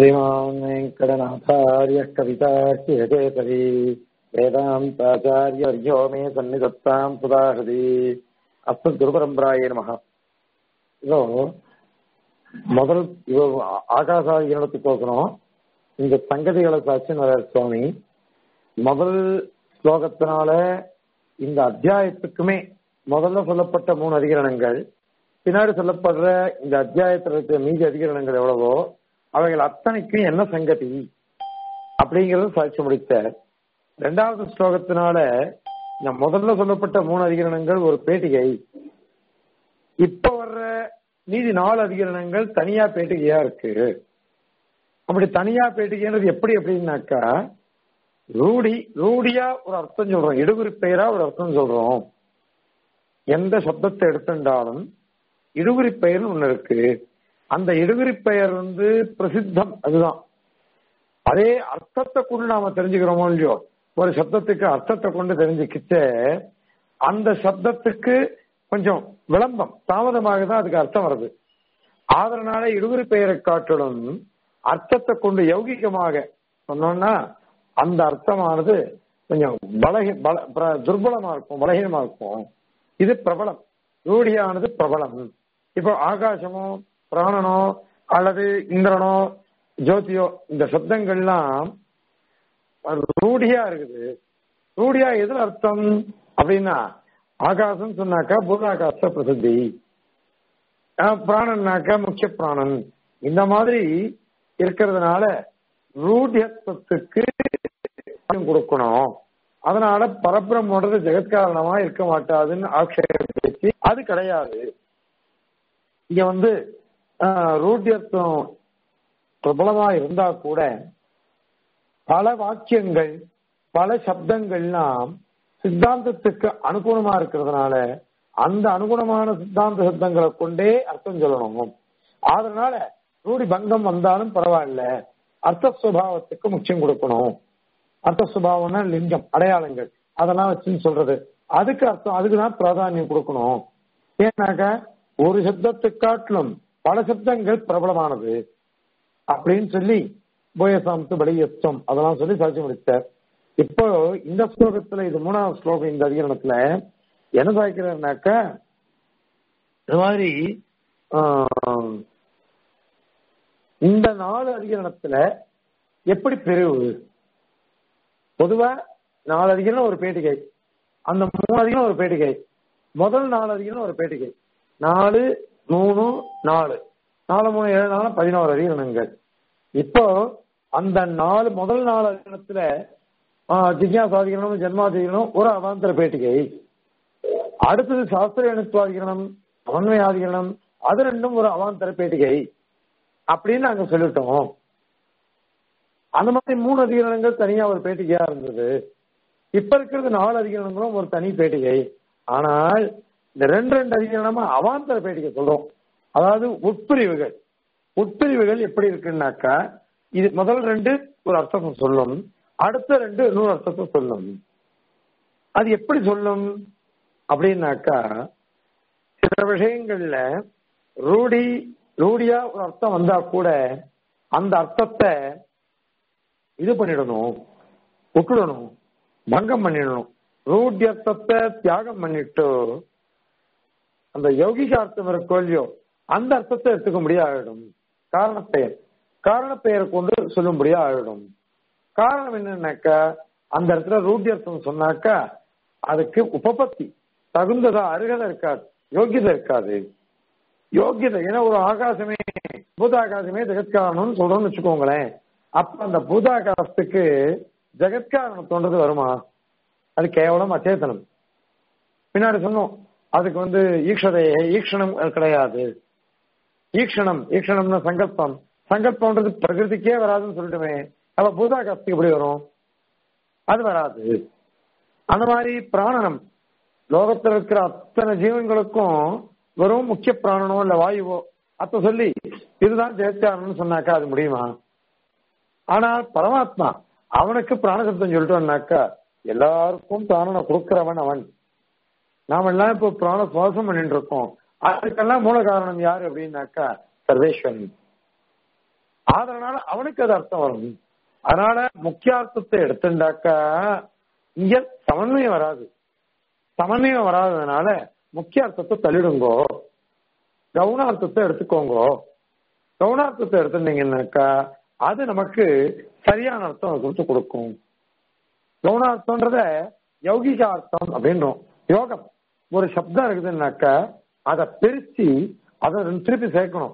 श्रीमान् वेङ्कटनाथार्यः कवितार्कियकेसरी वेदान्ताचार्यवर्यो मे सन्निधत्ताम् सुदाहृति அஸ்மத்குருபரம்பராயே நமக இதோ முதல் இவ ஆகாசாகிரணத்துக்கோசரம் இந்த சங்கதிகளை சாட்சின்னு வர்றார் சுவாமி முதல் ஸ்லோகத்தினால இந்த அத்தியாயத்துக்குமே முதல்ல சொல்லப்பட்ட மூணு அதிகரணங்கள் பின்னாடி சொல்லப்படுற இந்த அத்தியாயத்தில் இருக்கிற மீதி அதிகரணங்கள் எவ்வளவோ அவைகள் அத்தனைக்கும் என்ன சங்கதி அப்படிங்கறது சாட்சி முடித்தார் ரெண்டாவது ஸ்லோகத்தினால இந்த முதல்ல சொல்லப்பட்ட மூணு அதிகரணங்கள் ஒரு பேட்டிகை இப்ப வர்ற மீதி நாலு அதிகரணங்கள் தனியா பேட்டிகையா இருக்கு அப்படி தனியா பேட்டிகைன்றது எப்படி அப்படின்னாக்கா ரூடி ரூடியா ஒரு அர்த்தம் சொல்றோம் இடுகுறி பெயரா ஒரு அர்த்தம் சொல்றோம் எந்த சப்தத்தை எடுத்துட்டாலும் இடுகுறி பெயர் ஒண்ணு இருக்கு அந்த இடுகுறி பெயர் வந்து பிரசித்தம் அதுதான் அதே அர்த்தத்தை கொண்டு நாம தெரிஞ்சுக்கிறோமோ இல்லையோ ஒரு சப்தத்துக்கு அர்த்தத்தை கொண்டு தெரிஞ்சுக்கிட்டு அந்த சப்தத்துக்கு கொஞ்சம் விளம்பம் தாமதமாக தான் அதுக்கு அர்த்தம் வருது அதனால இடுகுறி பெயரை காட்டிலும் அர்த்தத்தை கொண்டு யௌகிகமாக சொன்னோம்னா அந்த அர்த்தமானது கொஞ்சம் பலகி பல துர்பலமா இருக்கும் பலகீனமா இருக்கும் இது பிரபலம் ரூடியானது பிரபலம் இப்போ ஆகாசமோ பிராணனோ அல்லது இந்திரனோ ஜோதியோ இந்த சப்தங்கள்லாம் ரூடியா இருக்குது ரூடியா எதுல அர்த்தம் அப்படின்னா ஆகாசம் சொன்னாக்கா பூதாகாச பிரசித்தி பிராணன்னாக்கா முக்கிய பிராணன் இந்த மாதிரி இருக்கிறதுனால ரூடியத்துவத்துக்கு கொடுக்கணும் அதனால பரபிரம்மோடது ஜெகத்காரணமா இருக்க மாட்டாதுன்னு ஆட்சேபிச்சு அது கிடையாது இங்க வந்து ரூடியத்துவம் பிரபலமா இருந்தா கூட பல வாக்கியங்கள் பல சப்தங்கள்லாம் சித்தாந்தத்துக்கு அனுகூலமா இருக்கிறதுனால அந்த அனுகுணமான சித்தாந்த சப்தங்களை கொண்டே அர்த்தம் சொல்லணும் அதனால ரூடி பங்கம் வந்தாலும் பரவாயில்ல அர்த்த சுபாவத்துக்கு முக்கியம் கொடுக்கணும் அர்த்த சுபாவம்னா லிங்கம் அடையாளங்கள் அதெல்லாம் வச்சுன்னு சொல்றது அதுக்கு அர்த்தம் அதுக்கு தான் பிராதானியம் கொடுக்கணும் ஏன்னாக்க ஒரு சப்தத்துக்காட்டிலும் பல சப்தங்கள் பிரபலமானது அப்படின்னு சொல்லி போயசாமத்து பலியத்தம் அதெல்லாம் சொல்லி சாட்சி முடித்தார் இப்போ இந்த ஸ்லோகத்துல இது மூணாவது ஸ்லோகம் இந்த அதிகரணத்துல என்ன சாய்க்கிறாருனாக்க இது மாதிரி இந்த நாலு அதிகரணத்துல எப்படி பிரிவு பொதுவா நாலு அதிகரணம் ஒரு பேட்டிகை அந்த மூணு அதிகரம் ஒரு பேட்டிகை முதல் நாலு அதிகரம் ஒரு பேட்டிகை நாலு மூணு நாலு நாலு மூணு ஏழு நாலு பதினோரு அதிகரணங்கள் இப்போ அந்த நாலு முதல் நாலு அதிகரணத்துல ஜிக்யாசாதிகரணம் ஜென்மாதிகரணம் ஒரு அவாந்தர பேட்டிகை அடுத்தது சாஸ்திர அணுத்துவாதிகரணம் சமன்வயாதிகரணம் அது ரெண்டும் ஒரு அவாந்தர பேட்டிகை அப்படின்னு நாங்க சொல்லிட்டோம் அந்த மாதிரி மூணு அதிகரணங்கள் தனியா ஒரு பேட்டிகையா இருந்தது இப்ப இருக்கிறது நாலு அதிகரணங்களும் ஒரு தனி பேட்டிகை ஆனால் இந்த ரெண்டு ரெண்டு அதிகரணமா அவாந்தர பேட்டிகை சொல்றோம் அதாவது உட்பிரிவுகள் உட்பிரிவுகள் எப்படி இருக்குன்னாக்கா இது முதல் ரெண்டு ஒரு அர்த்தத்தை சொல்லும் அடுத்த ரெண்டு இன்னொரு அர்த்தத்தை சொல்லும் அது எப்படி சொல்லும் அப்படின்னாக்கா சில விஷயங்கள்ல ரூடி ரூடியா ஒரு அர்த்தம் வந்தா கூட அந்த அர்த்தத்தை இது பண்ணிடணும் விட்டுடணும் பங்கம் பண்ணிடணும் ரூடி அர்த்தத்தை தியாகம் பண்ணிட்டு அந்த யௌகிக அர்த்தம் இருக்கோ இல்லையோ அந்த அர்த்தத்தை எடுத்துக்க முடியாயிடும் காரணப்பெயர் காரணப்பெயரை கொண்டு சொல்லும்படியா ஆயிடும் காரணம் என்னன்னாக்கா அந்த இடத்துல ரூட்டியர்த்தம் சொன்னாக்கா அதுக்கு உபபத்தி தகுந்ததா அருகதை இருக்காது யோகியதை இருக்காது யோகியதை ஏன்னா ஒரு ஆகாசமே பூதாகாசமே ஜெகத்காரணம்னு சொல்றோம்னு வச்சுக்கோங்களேன் அப்ப அந்த பூதாகாசத்துக்கு ஜெகத்காரணம் தோன்றது வருமா அது கேவலம் அச்சேதனம் பின்னாடி சொன்னோம் அதுக்கு வந்து ஈக்ஷதை ஈக்ஷணம் கிடையாது ஈக்ஷணம் ஈக்ஷணம்னு சங்கல்பம் சங்கல்பம்ன்றது பிரகிருதிக்கே வராதுன்னு சொல்லிட்டுமே அப்ப பூதாகாசத்துக்கு எப்படி வரும் அது வராது அந்த மாதிரி பிராணனம் லோகத்தில் இருக்கிற அத்தனை ஜீவன்களுக்கும் வெறும் முக்கிய பிராணனோ இல்ல வாயுவோ அத்த சொல்லி இதுதான் ஜெயத்காரன் சொன்னாக்கா அது முடியுமா ஆனால் பரமாத்மா அவனுக்கு பிராணசப்தம் சொல்லிட்டோம்னாக்கா எல்லாருக்கும் பிராணனை கொடுக்கிறவன் அவன் நாம எல்லாம் இப்போ பிராண சுவாசம் பண்ணிட்டு இருக்கோம் அதுக்கெல்லாம் மூல காரணம் யாரு அப்படின்னாக்கா சர்வேஸ்வரன் அதனால அவனுக்கு அது அர்த்தம் வரும் அதனால முக்கியார்த்தத்தை எடுத்துட்டாக்கா இங்க சமன்வயம் வராது சமன்வயம் வராததுனால முக்கியார்த்தத்தை தள்ளிடுங்கோ கவுனார்த்தத்தை எடுத்துக்கோங்கோ கவுனார்த்தத்தை எடுத்துட்டீங்கன்னாக்கா அது நமக்கு சரியான அர்த்தம் கொடுத்து கொடுக்கும் கவுனார்த்தம்ன்றத யௌகிக அர்த்தம் அப்படின்றோம் யோகம் ஒரு சப்தம் இருக்குதுன்னாக்கா அதை பிரிச்சு அதை திருப்பி சேர்க்கணும்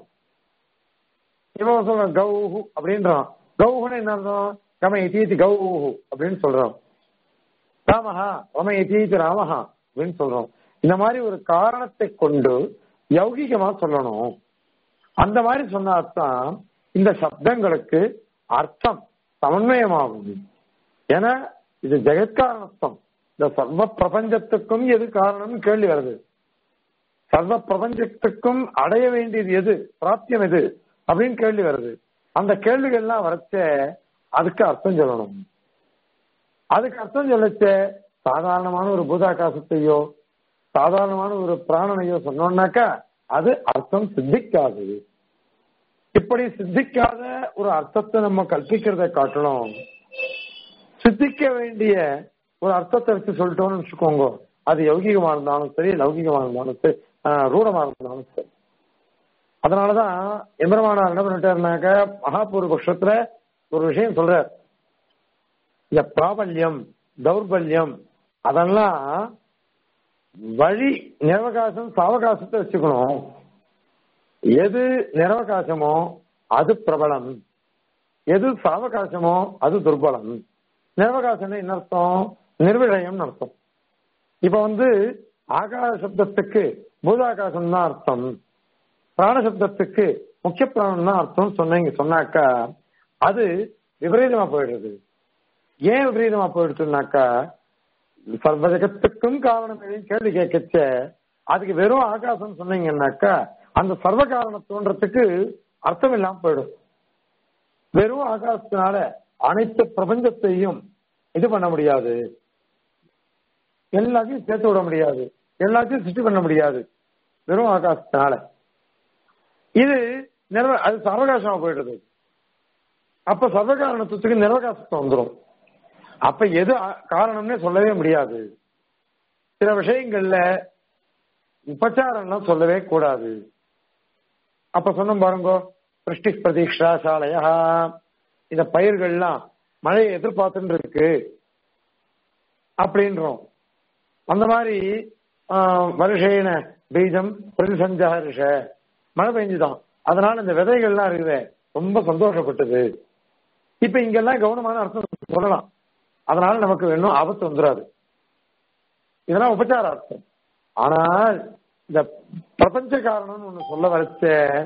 இவன் சொல்ற கௌஹு அப்படின்றான் கௌஹுன்னு என்ன அர்த்தம் கம இத்தீதி கௌஹு அப்படின்னு சொல்றோம் ராமஹா ரம இத்தீதி ராமஹா அப்படின்னு சொல்றோம் இந்த மாதிரி ஒரு காரணத்தை கொண்டு யௌகிகமா சொல்லணும் அந்த மாதிரி சொன்னாதான் இந்த சப்தங்களுக்கு அர்த்தம் சமன்வயமாகும் ஏன்னா இது ஜெகத்காரணத்துவம் இந்த சர்வ பிரபஞ்சத்துக்கும் எது காரணம்னு கேள்வி வருது சர்வ பிரபஞ்சத்துக்கும் அடைய வேண்டியது எது பிராப்தியம் எது அப்படின்னு கேள்வி வருது அந்த கேள்விகள்லாம் வரச்ச அதுக்கு அர்த்தம் சொல்லணும் அதுக்கு அர்த்தம் சொல்லச்ச சாதாரணமான ஒரு பூதாகாசத்தையோ சாதாரணமான ஒரு பிராணனையோ சொன்னோம்னாக்கா அது அர்த்தம் சித்திக்காது இப்படி சித்திக்காத ஒரு அர்த்தத்தை நம்ம கற்பிக்கிறத காட்டணும் சித்திக்க வேண்டிய ஒரு அர்த்தத்தை வச்சு சொல்லிட்டோம்னு வச்சுக்கோங்க அது யௌகிகமா இருந்தாலும் சரி லௌகிகமா இருந்தாலும் சரி ரூடமா இருந்தாலும் சரி அதனாலதான் எம்பெருமானார் என்ன பண்ணிட்டாருனாக்க மகாபூர்வ பட்சத்துல ஒரு விஷயம் சொல்றார் இந்த பிராபல்யம் தௌர்பல்யம் அதெல்லாம் வழி நிரவகாசம் சாவகாசத்தை வச்சுக்கணும் எது நிரவகாசமோ அது பிரபலம் எது சாவகாசமோ அது துர்பலம் நிரவகாசம் என்ன அர்த்தம் நிர்விடயம் அர்த்தம் இப்ப வந்து ஆகார சப்தத்துக்கு பூதாகாசம் தான் அர்த்தம் பிராண சப்தத்துக்கு முக்கிய பிராணம் தான் அர்த்தம் சொன்னீங்க சொன்னாக்கா அது விபரீதமா போயிடுறது ஏன் விபரீதமா போயிடுச்சுனாக்கா சர்வ ஜகத்துக்கும் காரணம் எதுன்னு கேள்வி கேட்கச்ச அதுக்கு வெறும் ஆகாசம் சொன்னீங்கன்னாக்கா அந்த சர்வ காரணம் தோன்றதுக்கு அர்த்தம் இல்லாம போயிடும் வெறும் ஆகாசத்தினால அனைத்து பிரபஞ்சத்தையும் இது பண்ண முடியாது எல்லாத்தையும் சேர்த்து விட முடியாது எல்லாத்தையும் சிருஷ்டி பண்ண முடியாது வெறும் ஆகாசத்தினால இது நிர்வ அது சர்வகாசமா போயிடுது அப்ப சர்வகாரணத்துக்கு நிர்வகாசத்தை வந்துடும் அப்ப எது காரணம்னே சொல்லவே முடியாது சில விஷயங்கள்ல உபச்சாரம்லாம் சொல்லவே கூடாது அப்ப சொன்ன பாருங்க சிருஷ்டி பிரதீக்ஷா சாலையா இந்த பயிர்கள்லாம் மழையை எதிர்பார்த்துட்டு இருக்கு அப்படின்றோம் அந்த மாதிரி வருஷேன பீஜம் பிரதிசஞ்சாரிஷ மழை பெஞ்சுதான் அதனால இந்த விதைகள்லாம் இருக்குது ரொம்ப சந்தோஷப்பட்டது இப்ப இங்கெல்லாம் கவனமான அர்த்தம் சொல்லலாம் அதனால நமக்கு வேணும் ஆபத்து வந்துடாது இதெல்லாம் உபச்சார அர்த்தம் ஆனால் இந்த பிரபஞ்ச காரணம்னு ஒண்ணு சொல்ல வரைச்ச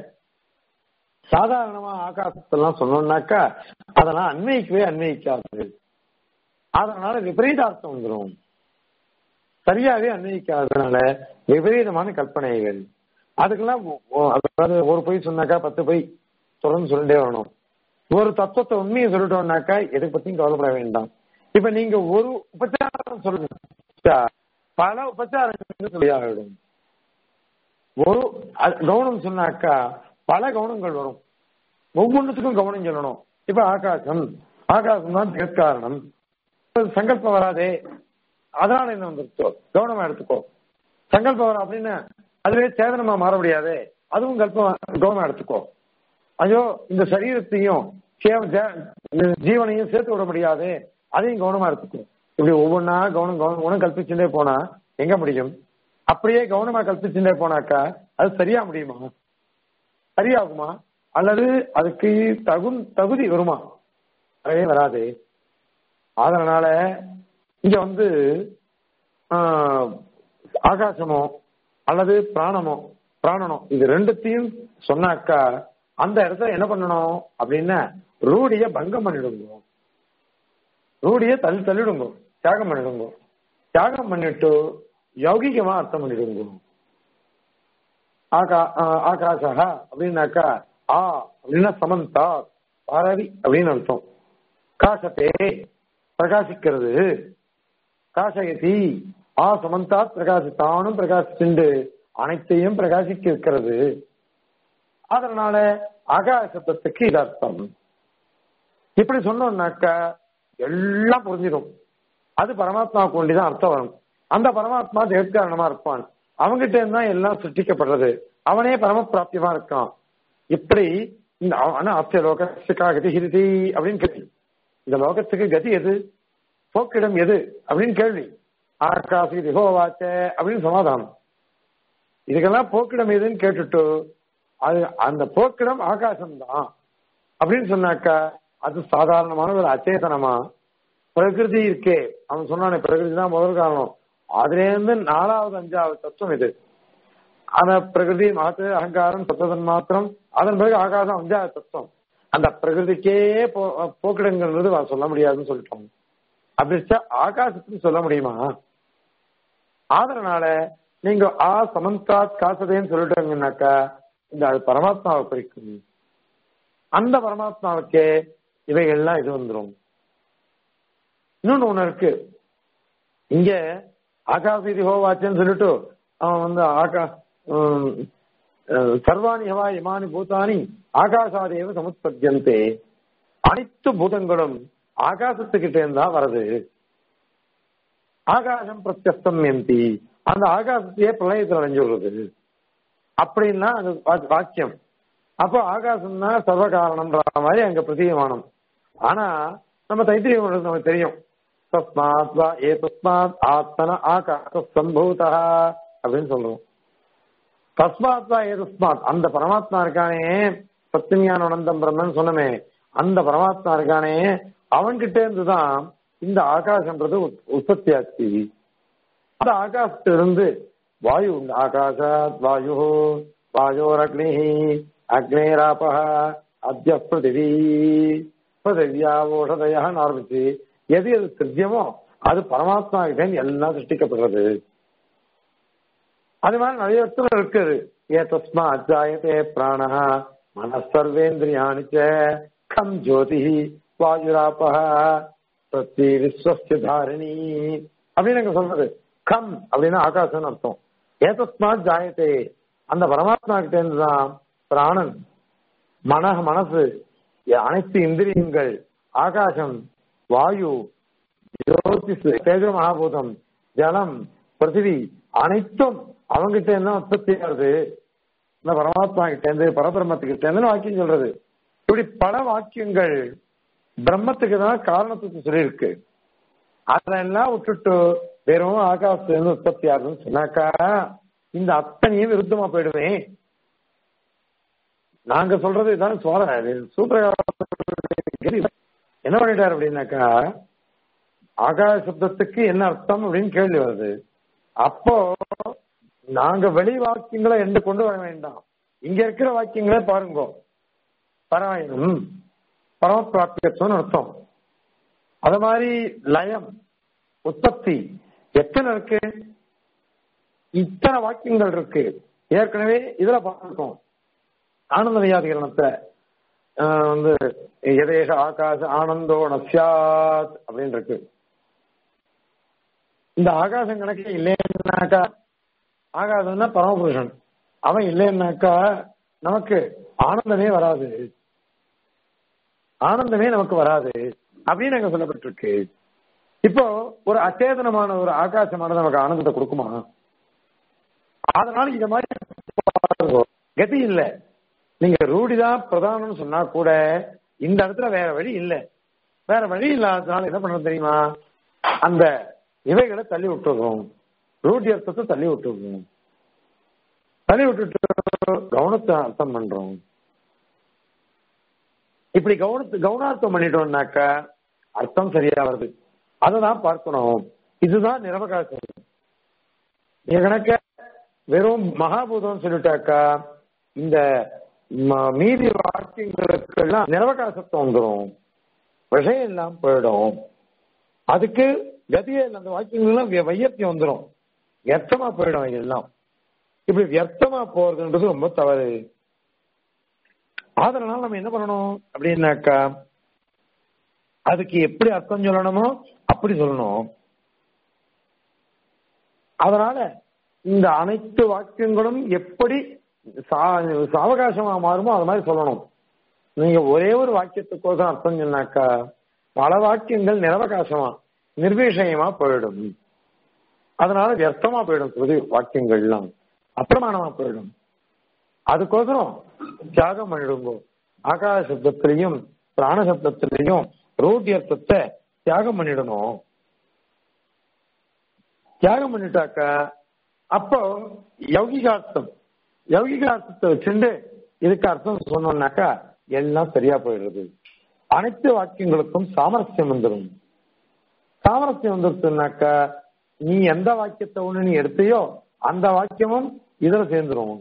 சாதாரணமா ஆகாசத்தெல்லாம் சொன்னோம்னாக்கா அதெல்லாம் அன்வயிக்கவே அன்வயிக்காது அதனால விபரீதார்த்தம் வந்துடும் சரியாவே அன்வயிக்காததுனால விபரீதமான கற்பனைகள் அதுக்கெல்லாம் அதாவது ஒரு பொய் சொன்னாக்கா பத்து பொய் தொடர்ந்து சொல்லிட்டே வரணும் ஒரு தத்துவத்தை உண்மையை சொல்லிட்டோம்னாக்கா எதை பத்தியும் கவலைப்பட வேண்டாம் இப்ப நீங்க ஒரு உபச்சாரம் சொல்லுங்க பல உபச்சாரங்கள் சொல்லியாகிடும் ஒரு கவனம் சொன்னாக்கா பல கவனங்கள் வரும் ஒவ்வொன்றுத்துக்கும் கவனம் சொல்லணும் இப்ப ஆகாசம் ஆகாசம் தான் ஜெகத்காரணம் சங்கல்பம் வராதே அதனால என்ன வந்துருச்சோ கவனமா எடுத்துக்கோ சங்கல்பம் வர அப்படின்னு அதுவே சேதனமா மாற முடியாதே அதுவும் கல்பம் கவனமா எடுத்துக்கோ ஐயோ இந்த சரீரத்தையும் ஜீவனையும் சேர்த்து விட முடியாது அதையும் கவனமா எடுத்துக்கோ இப்படி ஒவ்வொன்றா கவனம் கவனம் கவனம் கல்பிச்சுட்டே போனா எங்க முடியும் அப்படியே கவனமா கல்பிச்சுட்டே போனாக்கா அது சரியா முடியுமா சரியாகுமா அல்லது அதுக்கு தகு தகுதி வருமா அதே வராது அதனால இங்க வந்து ஆகாசமோ அல்லது பிராணமோ பிராணனோ இது ரெண்டுத்தையும் சொன்னாக்கா அந்த இடத்துல என்ன பண்ணணும் அப்படின்னா ரூடிய பங்கம் பண்ணிடுங்க ரூடிய தள்ளி தள்ளிடுங்க தியாகம் பண்ணிடுங்க தியாகம் பண்ணிட்டு யௌகிகமா அர்த்தம் பண்ணிடுங்க ஆகா ஆகாஷா அப்படின்னாக்கா ஆ அப்படின்னா சமந்தா பாரவி அப்படின்னு அர்த்தம் காசத்தே பிரகாசிக்கிறது காசயதி ஆ சமந்தா பிரகாசித்தானும் பிரகாசிச்சுண்டு அனைத்தையும் பிரகாசிக்க இருக்கிறது அதனால ஆகாசத்துக்கு இது அர்த்தம் இப்படி சொன்னோம்னாக்கா எல்லாம் புரிஞ்சிடும் அது பரமாத்மாவுக்கு ஒண்டிதான் அர்த்தம் வரும் அந்த பரமாத்மா ஜெகத்காரணமா இருப்பான் அவங்கிட்ட இருந்தா எல்லாம் சிருஷ்டிக்கப்படுறது அவனே பரம பிராப்தியமா இருக்கான் இப்படி இந்த ஆனா அத்திய லோகத்துக்கா கதி ஹிருதி அப்படின்னு கேள்வி இந்த லோகத்துக்கு கதி எது போக்கிடம் எது அப்படின்னு கேள்வி ஆகாசி திகோவாச்ச அப்படின்னு சமாதானம் இதுக்கெல்லாம் போக்கிடம் எதுன்னு கேட்டுட்டு அது அந்த போக்கிடம் ஆகாசம் தான் அப்படின்னு சொன்னாக்கா அது சாதாரணமான ஒரு அச்சேதனமா பிரகிருதி இருக்கே அவன் சொன்னானே பிரகிருதி தான் முதல் காரணம் அதுல இருந்து நாலாவது அஞ்சாவது தத்துவம் இது அந்த பிரகிருதி மகத்து அகங்காரம் சத்ததன் மாத்திரம் அதன் பிறகு ஆகாசம் அஞ்சாவது தத்துவம் அந்த பிரகிருதிக்கே போ போக்கிடங்கிறது சொல்ல முடியாதுன்னு சொல்லிட்டோம் அப்படி ஆகாசத்துக்கு சொல்ல முடியுமா அதனால நீங்க ஆ சமந்தாத் காசதேன்னு சொல்லிட்டாங்கன்னாக்கா இந்த அது பரமாத்மாவை குறிக்கும் அந்த பரமாத்மாவுக்கே இவைகள்லாம் இது வந்துடும் இன்னொன்னு ஒண்ணு இருக்கு இங்க ஆகாசி ஹோவாச்சன்னு சொல்லிட்டு அவன் வந்து ஆகா சர்வாணி ஹவா இமானி பூதானி ஆகாசாதேவ சமுத்பத்தியந்தே அனைத்து பூதங்களும் ஆகாசத்துக்கிட்ட இருந்தா வருது ஆகாசம் பிரத்யஸ்தம் எம்பி அந்த ஆகாசத்தையே பிரளயத்தில் அடைஞ்சு விடுறது அப்படின்னா அது வாக்கியம் அப்போ ஆகாசம்னா சர்வ காரணம்ன்ற மாதிரி அங்க பிரதீயமானம் ஆனா நம்ம தைத்திரியம் நமக்கு தெரியும் தஸ்மாத் வா ஏ தஸ்மாத் ஆத்மன ஆகாச சம்பூதா அப்படின்னு சொல்றோம் தஸ்மாத் வா ஏ தஸ்மாத் அந்த பரமாத்மா இருக்கானே சத்தியஞான அனந்தம் பிரம்மன் சொன்னமே அந்த பரமாத்மா இருக்கானே அவன்கிட்ட இருந்துதான் இந்த ஆகாசம்ன்றது உற்பத்தி ஆச்சு அந்த ஆகாசத்திலிருந்து வாயு உண்டு ஆகாசாத் வாயு வாயோர் அக்னி அக்னேராப அத்திய பிருத்திவி பிருத்திவியா ஓஷதயான்னு ஆரம்பிச்சு எது எது சிருத்தியமோ அது பரமாத்மா கிட்ட எல்லாம் சிருஷ்டிக்கப்படுறது அது மாதிரி நிறைய இடத்துல இருக்குது ஏ தஸ்மா அஜாயத்தே பிராண மனசர்வேந்திரியாணி கம் ஜோதி வாயுராப பிரத்தி விஸ்வஸ்தி தாரிணி அப்படின்னு எனக்கு சொல்றது கம் அப்படின்னா ஆகாசம்னு அர்த்தம் ஏதஸ்மாத் ஜாயத்தே அந்த பரமாத்மா கிட்ட இருந்துதான் பிராணன் மன மனசு அனைத்து இந்திரியங்கள் ஆகாசம் வாயு ஜோதிஷ் தேஜ மகாபூதம் ஜலம் பிருத்திவி அனைத்தும் அவங்கிட்ட என்ன உற்பத்தி ஆகுது இந்த பரமாத்மா கிட்ட இருந்து பரபிரம்மத்துக்கிட்ட இருந்து வாக்கியம் சொல்றது இப்படி பல வாக்கியங்கள் பிரம்மத்துக்கு தான் காரணத்துக்கு சொல்லியிருக்கு அதெல்லாம் விட்டுட்டு வெறும் ஆகாசத்துல இருந்து உற்பத்தி ஆகுதுன்னு சொன்னாக்கா இந்த அத்தனையும் விருத்தமா போயிடுவேன் நாங்க சொல்றது இதான் சோழ சூத்திர என்ன பண்ணிட்டாரு அப்படின்னாக்கா ஆகாய சப்தத்துக்கு என்ன அர்த்தம் அப்படின்னு கேள்வி வருது அப்போ நாங்க வெளி வாக்கியங்களை எந்த கொண்டு வர வேண்டாம் இங்க இருக்கிற வாக்கியங்களே பாருங்க பராயணம் பரமபிராப்தியத்துவம் அர்த்தம் அது மாதிரி லயம் உற்பத்தி எத்தனை இருக்கு இத்தனை வாக்கியங்கள் இருக்கு ஏற்கனவே இதுல பார்த்துருக்கோம் ஆனந்த வியாதிகரணத்துல வந்து எதேஷ ஆகாச ஆனந்தோ நசியாத் அப்படின்னு இருக்கு இந்த ஆகாசம் கணக்கு இல்லைன்னாக்கா ஆகாசம்னா பரமபுருஷன் அவன் இல்லைன்னாக்கா நமக்கு ஆனந்தமே வராது ஆனந்தமே நமக்கு வராது அப்படின்னு அங்க சொல்லப்பட்டிருக்கு இப்போ ஒரு அச்சேதனமான ஒரு ஆகாசமானது நமக்கு ஆனந்தத்தை கொடுக்குமா அதனால இந்த மாதிரி கதி இல்லை நீங்க ரூடிதான் பிரதானம்னு சொன்னா கூட இந்த இடத்துல வேற வழி இல்லை வேற வழி இல்லாததுனால என்ன பண்றது தெரியுமா அந்த இவைகளை தள்ளி விட்டுறோம் ரூடி அர்த்தத்தை தள்ளி விட்டுறோம் தள்ளி விட்டுட்டு கவனத்தை அர்த்தம் பண்றோம் இப்படி கவனத்து கவனார்த்தம் பண்ணிட்டோம்னாக்க அர்த்தம் சரியா வருது அதை தான் பார்க்கணும் இதுதான் நிரவகாசம் கணக்க வெறும் மகாபூதம் சொல்லிட்டாக்கா இந்த மீதி வாக்கியங்களுக்கெல்லாம் நிரவகாசத்துவம் வந்துடும் விஷயம் எல்லாம் போயிடும் அதுக்கு கதியே அந்த வாக்கியங்கள்லாம் வையத்தியம் வந்துடும் வியர்த்தமா போயிடும் எல்லாம் இப்படி வியர்த்தமா போறதுன்றது ரொம்ப தவறு அதனால நம்ம என்ன பண்ணணும் அப்படின்னாக்கா அதுக்கு எப்படி அர்த்தம் சொல்லணுமோ அப்படி சொல்லணும் அதனால இந்த அனைத்து வாக்கியங்களும் எப்படி சாவகாசமா மாறுமோ அது மாதிரி சொல்லணும் நீங்க ஒரே ஒரு வாக்கியத்துக்கோசம் அர்த்தம் சொன்னாக்கா பல வாக்கியங்கள் நிரவகாசமா நிர்விஷயமா போயிடும் அதனால வியர்த்தமா போயிடும் புது வாக்கியங்கள்லாம் அப்பிரமாணமா போயிடும் அதுக்கோசரம் தியாகம் பண்ணிடுங்கோ ஆகாச சப்தத்திலையும் பிராண சப்தத்திலையும் ரூட்டியர்த்தத்தை தியாகம் பண்ணிடணும் தியாகம் பண்ணிட்டாக்கா அப்போ யௌகிகார்த்தம் யௌகிகார்த்தத்தை வச்சுட்டு இதுக்கு அர்த்தம் சொன்னோம்னாக்கா எல்லாம் சரியா போயிடுறது அனைத்து வாக்கியங்களுக்கும் சாமரஸ்யம் வந்துடும் சாமரஸ்யம் வந்துருச்சுனாக்கா நீ எந்த வாக்கியத்தை ஒண்ணு நீ எடுத்தையோ அந்த வாக்கியமும் இதுல சேர்ந்துரும்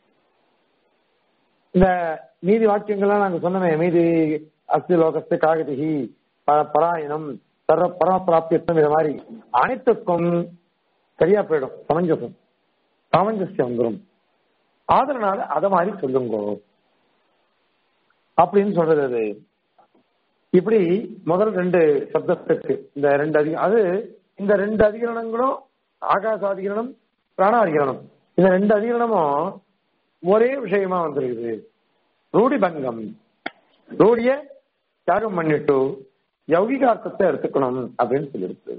இந்த மீதி வாக்கியங்கள்லாம் நாங்க சொன்னோமே மீதி அஸ்தி லோகஸ்து காகதிகி ப- பராயணம் சர்வ பரமபிராப்தியத்தம் இது மாதிரி அனைத்துக்கும் சரியா போயிடும் சமஞ்சசம் சாமஞ்சசியம் வந்துடும் அதனால அத மாதிரி சொல்லுங்க அப்படின்னு சொல்றது அது இப்படி முதல் ரெண்டு சப்தத்துக்கு இந்த ரெண்டு அதிக அது இந்த ரெண்டு அதிகரணங்களும் ஆகாச அதிகரணம் பிராணாதிகரணம் இந்த ரெண்டு அதிகரணமும் ஒரே விஷயமா வந்திருக்குது ரூடி பங்கம் ரூடிய தியாகம் பண்ணிட்டு யௌகிகார்த்தத்தை எடுத்துக்கணும் அப்படின்னு சொல்லியிருக்கு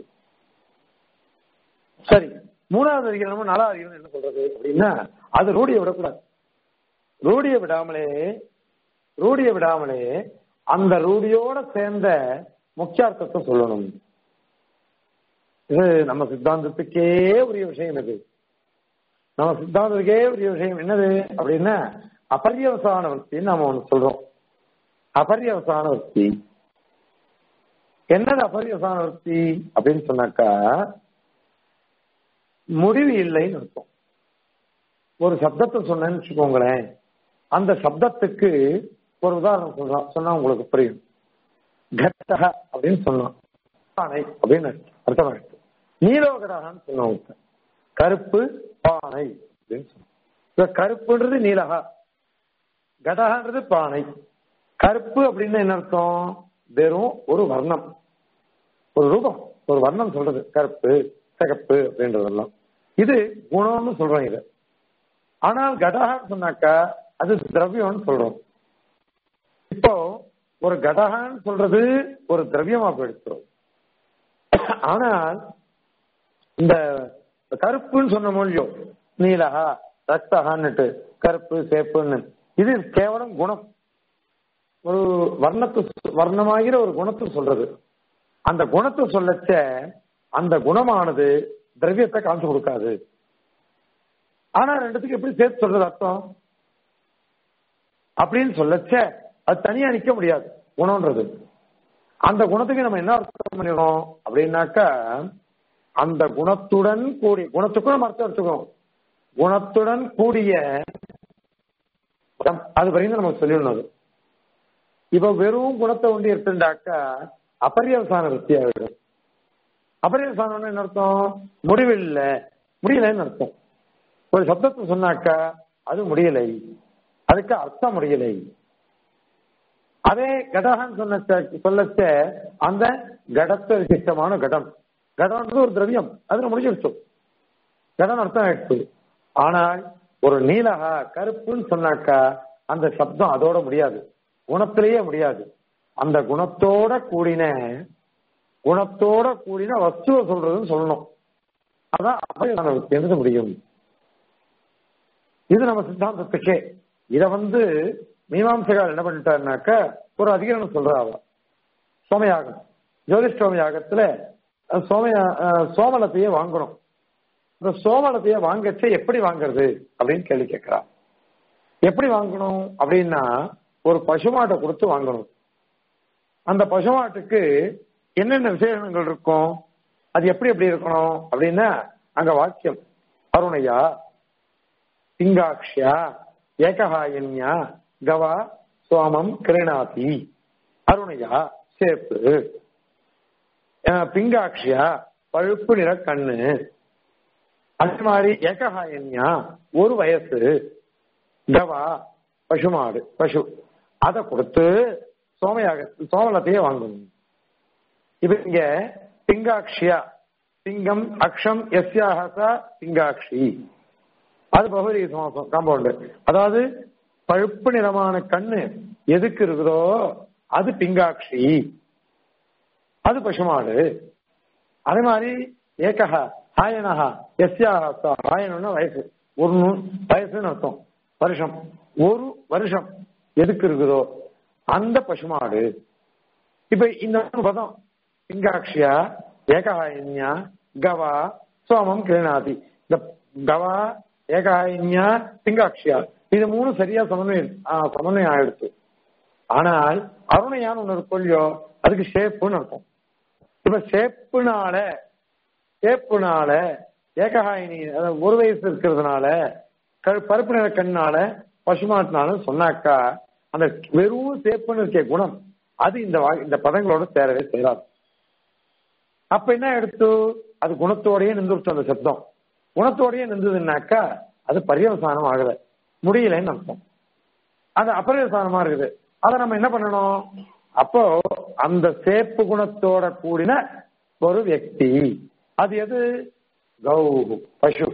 சரி மூணாவது அதிகரணமும் நாலாவது அதிகரணம் என்ன சொல்றது அப்படின்னா அது ரூடியை விடக்கூடாது ரூடியை விடாமலே ரூடியை விடாமலே அந்த ரூடியோட சேர்ந்த முக்கியார்த்தத்தை சொல்லணும் இது நம்ம சித்தாந்தத்துக்கே உரிய விஷயம் இது நம்ம சித்தாந்தத்துக்கே உரிய விஷயம் என்னது அப்படின்னா அபரியவசான வர்த்தின்னு நாம ஒண்ணு சொல்றோம் அபரியவசான வர்த்தி என்னது அபரியவசான வர்த்தி அப்படின்னு சொன்னாக்கா முடிவு இல்லைன்னு அர்த்தம் ஒரு சப்தத்தை சொன்னேன்னு வச்சுக்கோங்களேன் அந்த சப்தத்துக்கு ஒரு உதாரணம் சொல்றான் சொன்னா உங்களுக்கு புரியும் கட்டக அப்படின்னு சொன்னான் பானை அப்படின்னு அர்த்தமாயிட்டு நீலோகடான்னு சொன்னான் ஒருத்தன். கருப்பு பானை அப்படின்னு சொன்னான் இப்ப கருப்புன்றது நீலகா கடகான்றது பானை கருப்பு அப்படின்னு என்ன அர்த்தம் வெறும் ஒரு வர்ணம் ஒரு ரூபம் ஒரு வர்ணம் சொல்றது கருப்பு சிகப்பு அப்படின்றதெல்லாம் இது குணம்னு சொல்றோம் இதை ஆனால் கடகான்னு சொன்னாக்கா அது திரவியம்னு சொல்றோம் இப்போ ஒரு கடகான்னு சொல்றது ஒரு திரவியமா போயிடுச்சு ஆனால் இந்த கருப்புன்னு சொன்ன மொழியோ நீலகா ரத்தகான்னுட்டு கருப்பு சேப்புன்னு இது கேவலம் குணம் ஒரு வர்ணத்து வர்ணமாகிற ஒரு குணத்தை சொல்றது அந்த குணத்தை சொல்லச்ச அந்த குணமானது திரவியத்தை காமிச்சு கொடுக்காது ஆனா ரெண்டுத்துக்கு எப்படி சேர்த்து சொல்றது அர்த்தம் அப்படின்னு சொல்லச்ச அது தனியா நிக்க முடியாது குணம்ன்றது அந்த குணத்துக்கு நம்ம என்ன அர்த்தம் பண்ணிடுறோம் அப்படின்னாக்கா அந்த குணத்துடன் கூடிய குணத்துக்கும் நம்ம அர்த்தம் எடுத்துக்கணும் குணத்துடன் கூடிய அது வரையும் நம்ம சொல்லிடணும் அது இப்ப வெறும் குணத்தை ஒண்டி எடுத்துட்டாக்கா அபரியவசான வித்தி ஆகிடும் அபரியவசானம் என்ன அர்த்தம் முடிவில்ல முடியலன்னு அர்த்தம் ஒரு சப்தத்தை சொன்னாக்கா அது முடியலை அதுக்கு அர்த்தம் முடியலை அதே கடகான்னு சொன்ன சொல்லச்ச அந்த கடத்தை விசிஷ்டமான கடம் கடம்ன்றது ஒரு திரவியம் அதுல முடிஞ்சிருச்சு கடம் அர்த்தம் ஆயிடுச்சு ஆனால் ஒரு நீலகா கருப்புன்னு சொன்னாக்கா அந்த சப்தம் அதோட முடியாது குணத்திலேயே முடியாது அந்த குணத்தோட கூடின குணத்தோட கூடின வஸ்துவை சொல்றதுன்னு சொல்லணும் அதான் எழுத முடியும் இது நம்ம சித்தாந்தத்துக்கே இத வந்து மீமாம்சகால் என்ன பண்ணிட்டாருனாக்க ஒரு அதிகரணம் சொல்றா அவ சோமயாகம் ஜோதிஷ்டோம யாகத்துல சோமய சோமலத்தையே வாங்கணும் இந்த சோமலத்தையே வாங்கச்சே எப்படி வாங்குறது அப்படின்னு கேள்வி கேட்கிறா எப்படி வாங்கணும் அப்படின்னா ஒரு பசுமாட்டை கொடுத்து வாங்கணும் அந்த பசுமாட்டுக்கு என்னென்ன விசேஷங்கள் இருக்கும் அது எப்படி எப்படி இருக்கணும் அப்படின்னா அங்க வாக்கியம் அருணையா பிங்காக்ஷியா ஏகஹாயன்யா கவா சோமம் கிருணாதி அருணையா சேப்பு பிங்காட்சியா பழுப்பு நிற கண்ணு அதே மாதிரி ஏகஹாயன்யா ஒரு வயசு கவா பசுமாடு பசு அதை கொடுத்து சோமயாக சோமலத்தையே வாங்கணும் இப்ப இங்க பிங்காட்சியா பிங்கம் அக்ஷம் எஸ்யாகசா பிங்காட்சி அது பகுதி சமாசம் காம்பவுண்டு அதாவது பழுப்பு நிறமான கண்ணு எதுக்கு இருக்குதோ அது பிங்காட்சி அது பசுமாடு அதே மாதிரி ஏகஹ ஆயனஹா எஸ்யா ஆயனம்னா வயசு ஒரு நூ- வயசுன்னு அர்த்தம் வருஷம் ஒரு வருஷம் எதுக்கு இருக்குதோ அந்த பசுமாடு இப்ப இந்த மூணு பதம் பிங்காட்சியா ஏகாயின்யா கவா சோமம் கிருணாதி இந்த கவா ஏகாயின்யா பிங்காட்சியா இது மூணு சரியா சமன்வயம் ஆ, சமன்வயம் ஆயிடுச்சு ஆனால் அருணையான்னு ஒண்ணு இருக்கும் இல்லையோ அதுக்கு ஷேப்புன்னு அர்த்தம் இப்ப ஷேப்புனால ஷேப்புனால ஏகஹாயினி அதாவது ஒரு வயசு இருக்கிறதுனால க- பருப்பு நிற கண்ணால பசுமாட்டினாலும் சொன்னாக்கா அந்த வெறும் சேப்புன்னு இருக்க குணம் அது இந்த வா- இந்த பதங்களோட சேரவே சேராது அப்ப என்ன எடுத்து அது குணத்தோடயே நின்றுச்சு அந்த சப்தம் குணத்தோடயே நின்றதுன்னாக்கா அது பரியவசானம் ஆகல முடியலன்னு அர்த்தம் அது அபரியவசானமா இருக்குது அதை நம்ம என்ன பண்ணணும் அப்போ அந்த சேப்பு குணத்தோட கூடின ஒரு வியக்தி அது எது கௌ பசு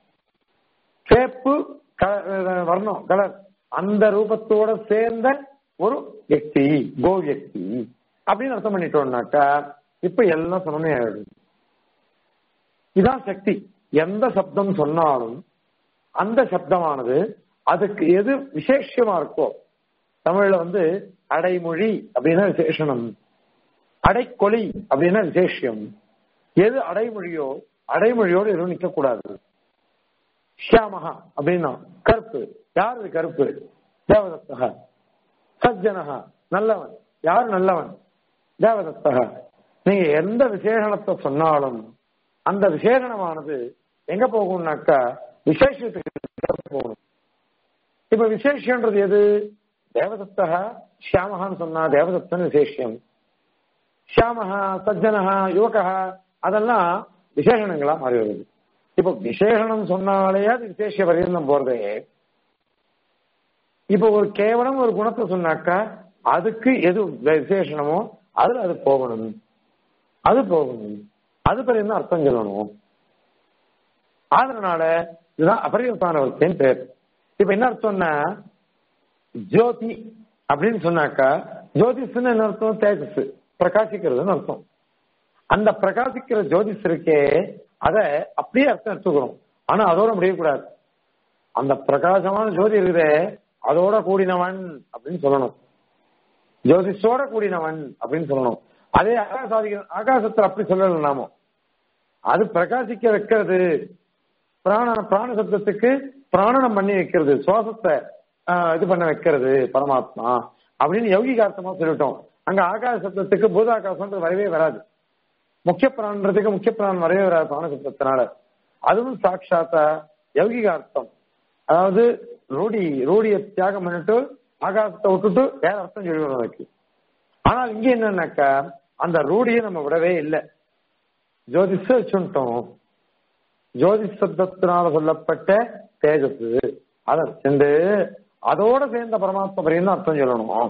சேப்பு க- வர்ணம் கலர் அந்த ரூபத்தோட சேர்ந்த ஒரு வியக்தி கோ வியக்தி அப்படின்னு அர்த்தம் பண்ணிட்டோம்னாக்கா இப்ப எல்லாம் சமமே ஆயிடுது இதான் சக்தி எந்த சப்தம் சொன்னாலும் அந்த சப்தமானது அதுக்கு எது விசேஷமா இருக்கோ தமிழ்ல வந்து அடைமொழி அப்படின்னா விசேஷனம் அடைக்கொலி அப்படின்னா விசேஷம் எது அடைமொழியோ அடைமொழியோடு எதுவும் நிக்க கூடாது ஷியாமகா அப்படின்னா கருப்பு யார் இது கருப்பு தேவதத்தக சஜ்ஜனகா நல்லவன் யார் நல்லவன் தேவதத்தக நீங்க எந்த விசேஷணத்தை சொன்னாலும் அந்த விசேஷணமானது எங்க போகும்னாக்கா விசேஷத்துக்கு போகணும் இப்ப விசேஷன்றது எது தேவதத்தக ஷியாமகான்னு சொன்னா தேவதத்தன் விசேஷம் ஷியாமகா சஜ்ஜனகா யுவகா அதெல்லாம் விசேஷணங்களா மாறி வருது இப்போ விசேஷணம் சொன்னாலே அது விசேஷ பரியந்தம் போறதே இப்போ ஒரு கேவலம் ஒரு குணத்தை சொன்னாக்கா அதுக்கு எது விசேஷணமோ அதுல அது போகணும் அது போகணும் அது பரியந்தம் அர்த்தம் சொல்லணும் அதனால இதுதான் அபரியவசான வரிசைன்னு பேர் இப்ப என்ன அர்த்தம்னா ஜோதி அப்படின்னு சொன்னாக்கா ஜோதிஷ்னு என்ன அர்த்தம் தேஜஸ் பிரகாசிக்கிறதுன்னு அர்த்தம் அந்த பிரகாசிக்கிற ஜோதிஷ் இருக்கே அத அப்படியே அர்த்தம் எடுத்துக்கிறோம் ஆனா அதோட முடியக்கூடாது அந்த பிரகாசமான ஜோதி இருக்குதே அதோட கூடினவன் அப்படின்னு சொல்லணும் ஜோதிஷோட கூடினவன் அப்படின்னு சொல்லணும் அதே ஆகாசாதி ஆகாசத்துல அப்படி சொல்லல நாம அது பிரகாசிக்க வைக்கிறது பிராண பிராண சப்தத்துக்கு பிராணனம் பண்ணி வைக்கிறது சுவாசத்தை ஆஹ், இது பண்ண வைக்கிறது பரமாத்மா அப்படின்னு யௌகிகார்த்தமா சொல்லிட்டோம் அங்க ஆகாச சப்தத்துக்கு பூதாகாசம்ன்றது வரவே வராது முக்கிய பிராணன்றதுக்கு முக்கிய பிராணம் வரவே வராது பிராண சப்தத்தினால அதுவும் சாட்சாத்தா யௌகிகார்த்தம் அதாவது ரூடி ரூடியை தியாகம் பண்ணிட்டு ஆகாசத்தை விட்டுட்டு வேற அர்த்தம் சொல்லி வரும் அதுக்கு ஆனால் இங்க என்னன்னாக்கா அந்த ரூடியை நம்ம விடவே இல்லை ஜோதிஷ வச்சுட்டோம் ஜோதிஷ் சப்தத்தினால சொல்லப்பட்ட தேஜஸ் அதை சேர்ந்து அதோட சேர்ந்த பரமாத்மா பரியம் அர்த்தம் சொல்லணும்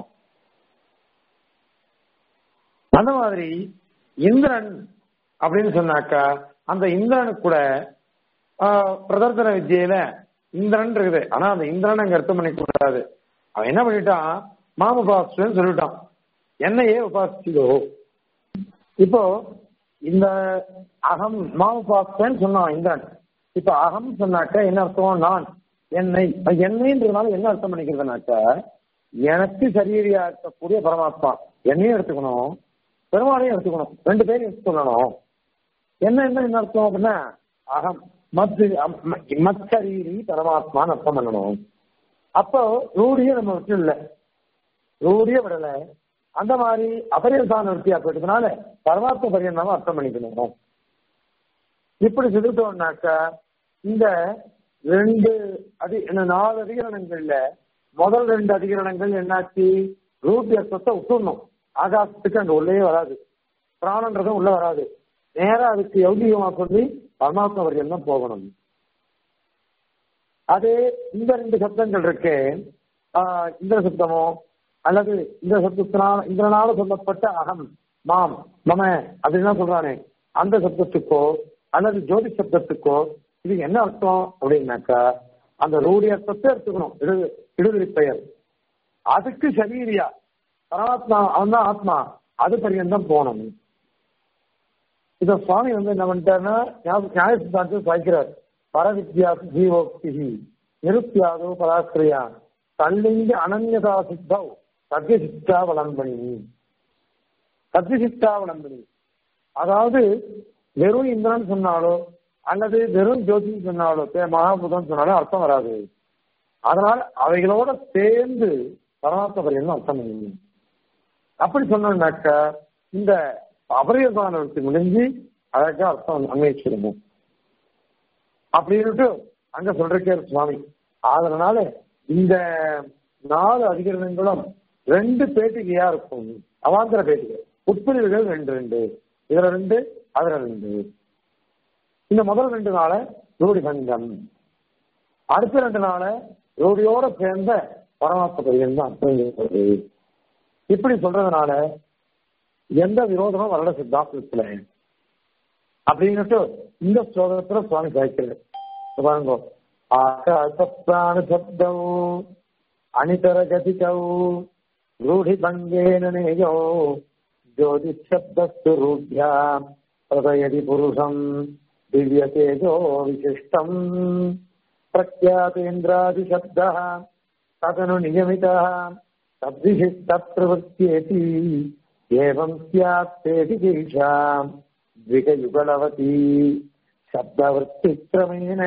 அந்த மாதிரி இந்திரன் அப்படின்னு சொன்னாக்கா அந்த இந்திரனுக்கு கூட ஆஹ், பிரதர்சன வித்தியில இந்திரன் இருக்குது ஆனா அந்த இந்திரன் அங்க அர்த்தம் பண்ணிக்க கூடாது அவன் என்ன பண்ணிட்டான் மாம் உபாசிச்சுன்னு சொல்லிட்டான் என்னையே உபாசிச்சதோ இப்போ இந்த அகம் மாம் உபாசிச்சேன்னு சொன்னான் இந்திரன் இப்ப அகம் சொன்னாக்க என்ன அர்த்தம் நான் என்னை என்னைன்றதுனால என்ன அர்த்தம் பண்ணிக்கிறதுனாக்க எனக்கு சரீரியா இருக்கக்கூடிய பரமாத்மா என்னையும் எடுத்துக்கணும் பெருமாளையும் எடுத்துக்கணும் ரெண்டு பேரையும் எடுத்துக்கணும் என்ன என்ன என்ன அர்த்தம் அப்படின்னா அகம் மத் மத்சரீரி பரமாத்மான்னு அர்த்தம் பண்ணணும் அப்போ ரூடியை நம்ம விட்டு இல்லை ரூடிய விடல அந்த மாதிரி அபரியசான விருத்தியா போயிட்டதுனால பரமாத்ம பரியந்தாம அர்த்தம் பண்ணிக்கணும் இப்படி சொல்லிட்டோம்னாக்கா இந்த ரெண்டு அதி இந்த நாலு அதிகரணங்கள்ல முதல் ரெண்டு அதிகரணங்கள் என்னாச்சு ரூபி அர்த்தத்தை விட்டுடணும் ஆகாசத்துக்கு அங்க உள்ளே வராது பிராணன்றதும் உள்ள வராது நேரா அதுக்கு யௌகிகமா சொல்லி பரமாத்மா வரையும் தான் போகணும் அதே இந்த ரெண்டு சப்தங்கள் இருக்கு ஆஹ் இந்திர சப்தமோ அல்லது இந்த சப்தத்தினால் இந்திரனால சொல்லப்பட்ட அகம் மாம் மம அப்படின்லாம் சொல்றானே அந்த சப்தத்துக்கோ அல்லது ஜோதி சப்தத்துக்கோ இது என்ன அர்த்தம் அப்படின்னாக்கா அந்த ரூடி அர்த்தத்தை எடுத்துக்கணும் இடு இடுதலை பெயர் அதுக்கு சரீரியா பரமாத்மா அவன் தான் ஆத்மா அது பரியந்தம் போகணும் இத சுவாமி வந்து என்ன பண்ணிட்டாருன்னா நியாய சித்தாந்தத்தை சாய்க்கிறார் பரவித்யாசு ஜீவோக்தி நிருத்தியாதோ பராக்கிரியா தள்ளிங்க அனன்யதா சித்தவ் சத்தியசித்தாவலம்பணி சத்தியசித்தாவலம்பணி அதாவது வெறும் இந்திரன் சொன்னாலோ அல்லது வெறும் ஜோதின்னு சொன்னாலோ மகாபூதம் சொன்னாலும் அர்த்தம் வராது அதனால அவைகளோட சேர்ந்து பரமாத்ம பரியந்தம் அர்த்தம் பண்ணணும் அப்படி சொன்னோம்னாக்க இந்த அபரியதானத்தை முடிஞ்சு அழகா அர்த்தம் அன்வயிச்சிருந்தோம் அப்படின்னுட்டு அங்க சொல்றேன் சுவாமி அதனால இந்த நாலு அதிகரணங்களும் ரெண்டு பேட்டிகையா இருக்கும் அவாந்தர பேட்டிகை உட்பிரிவுகள் ரெண்டு ரெண்டு இதுல ரெண்டு அதுல ரெண்டு இந்த முதல் ரெண்டு நாள ரூடி பங்கம் அடுத்த ரெண்டு நாள ரூடியோட சேர்ந்த பரமாத்ம பரிகம் தான் அர்த்தம் இப்படி சொல்றதுனால எந்த விரோதமும் வரல சித்தாந்தத்துல அப்படின்னுட்டு இந்த ஸ்லோகத்துல சுவாமி கேட்கிறது பாருங்க ஆகாசப்ராண சப்தம் அனிதர கதிகௌ ரூಢி பங்கேன நேயோ ஜோதிஷப்தஸ்து ரூಢ்யா பிரதயதி புருஷம் திவ்ய தேஜோ விசிஷ்டம் प्रख्यातेन्द्रादिशब्दः तदनु नियमितः तद्विशिष्टप्रवृत्त्येति एवं स्यात् तेति कीषाम् द्विगयुगलवती शब्दवृत्तिक्रमेण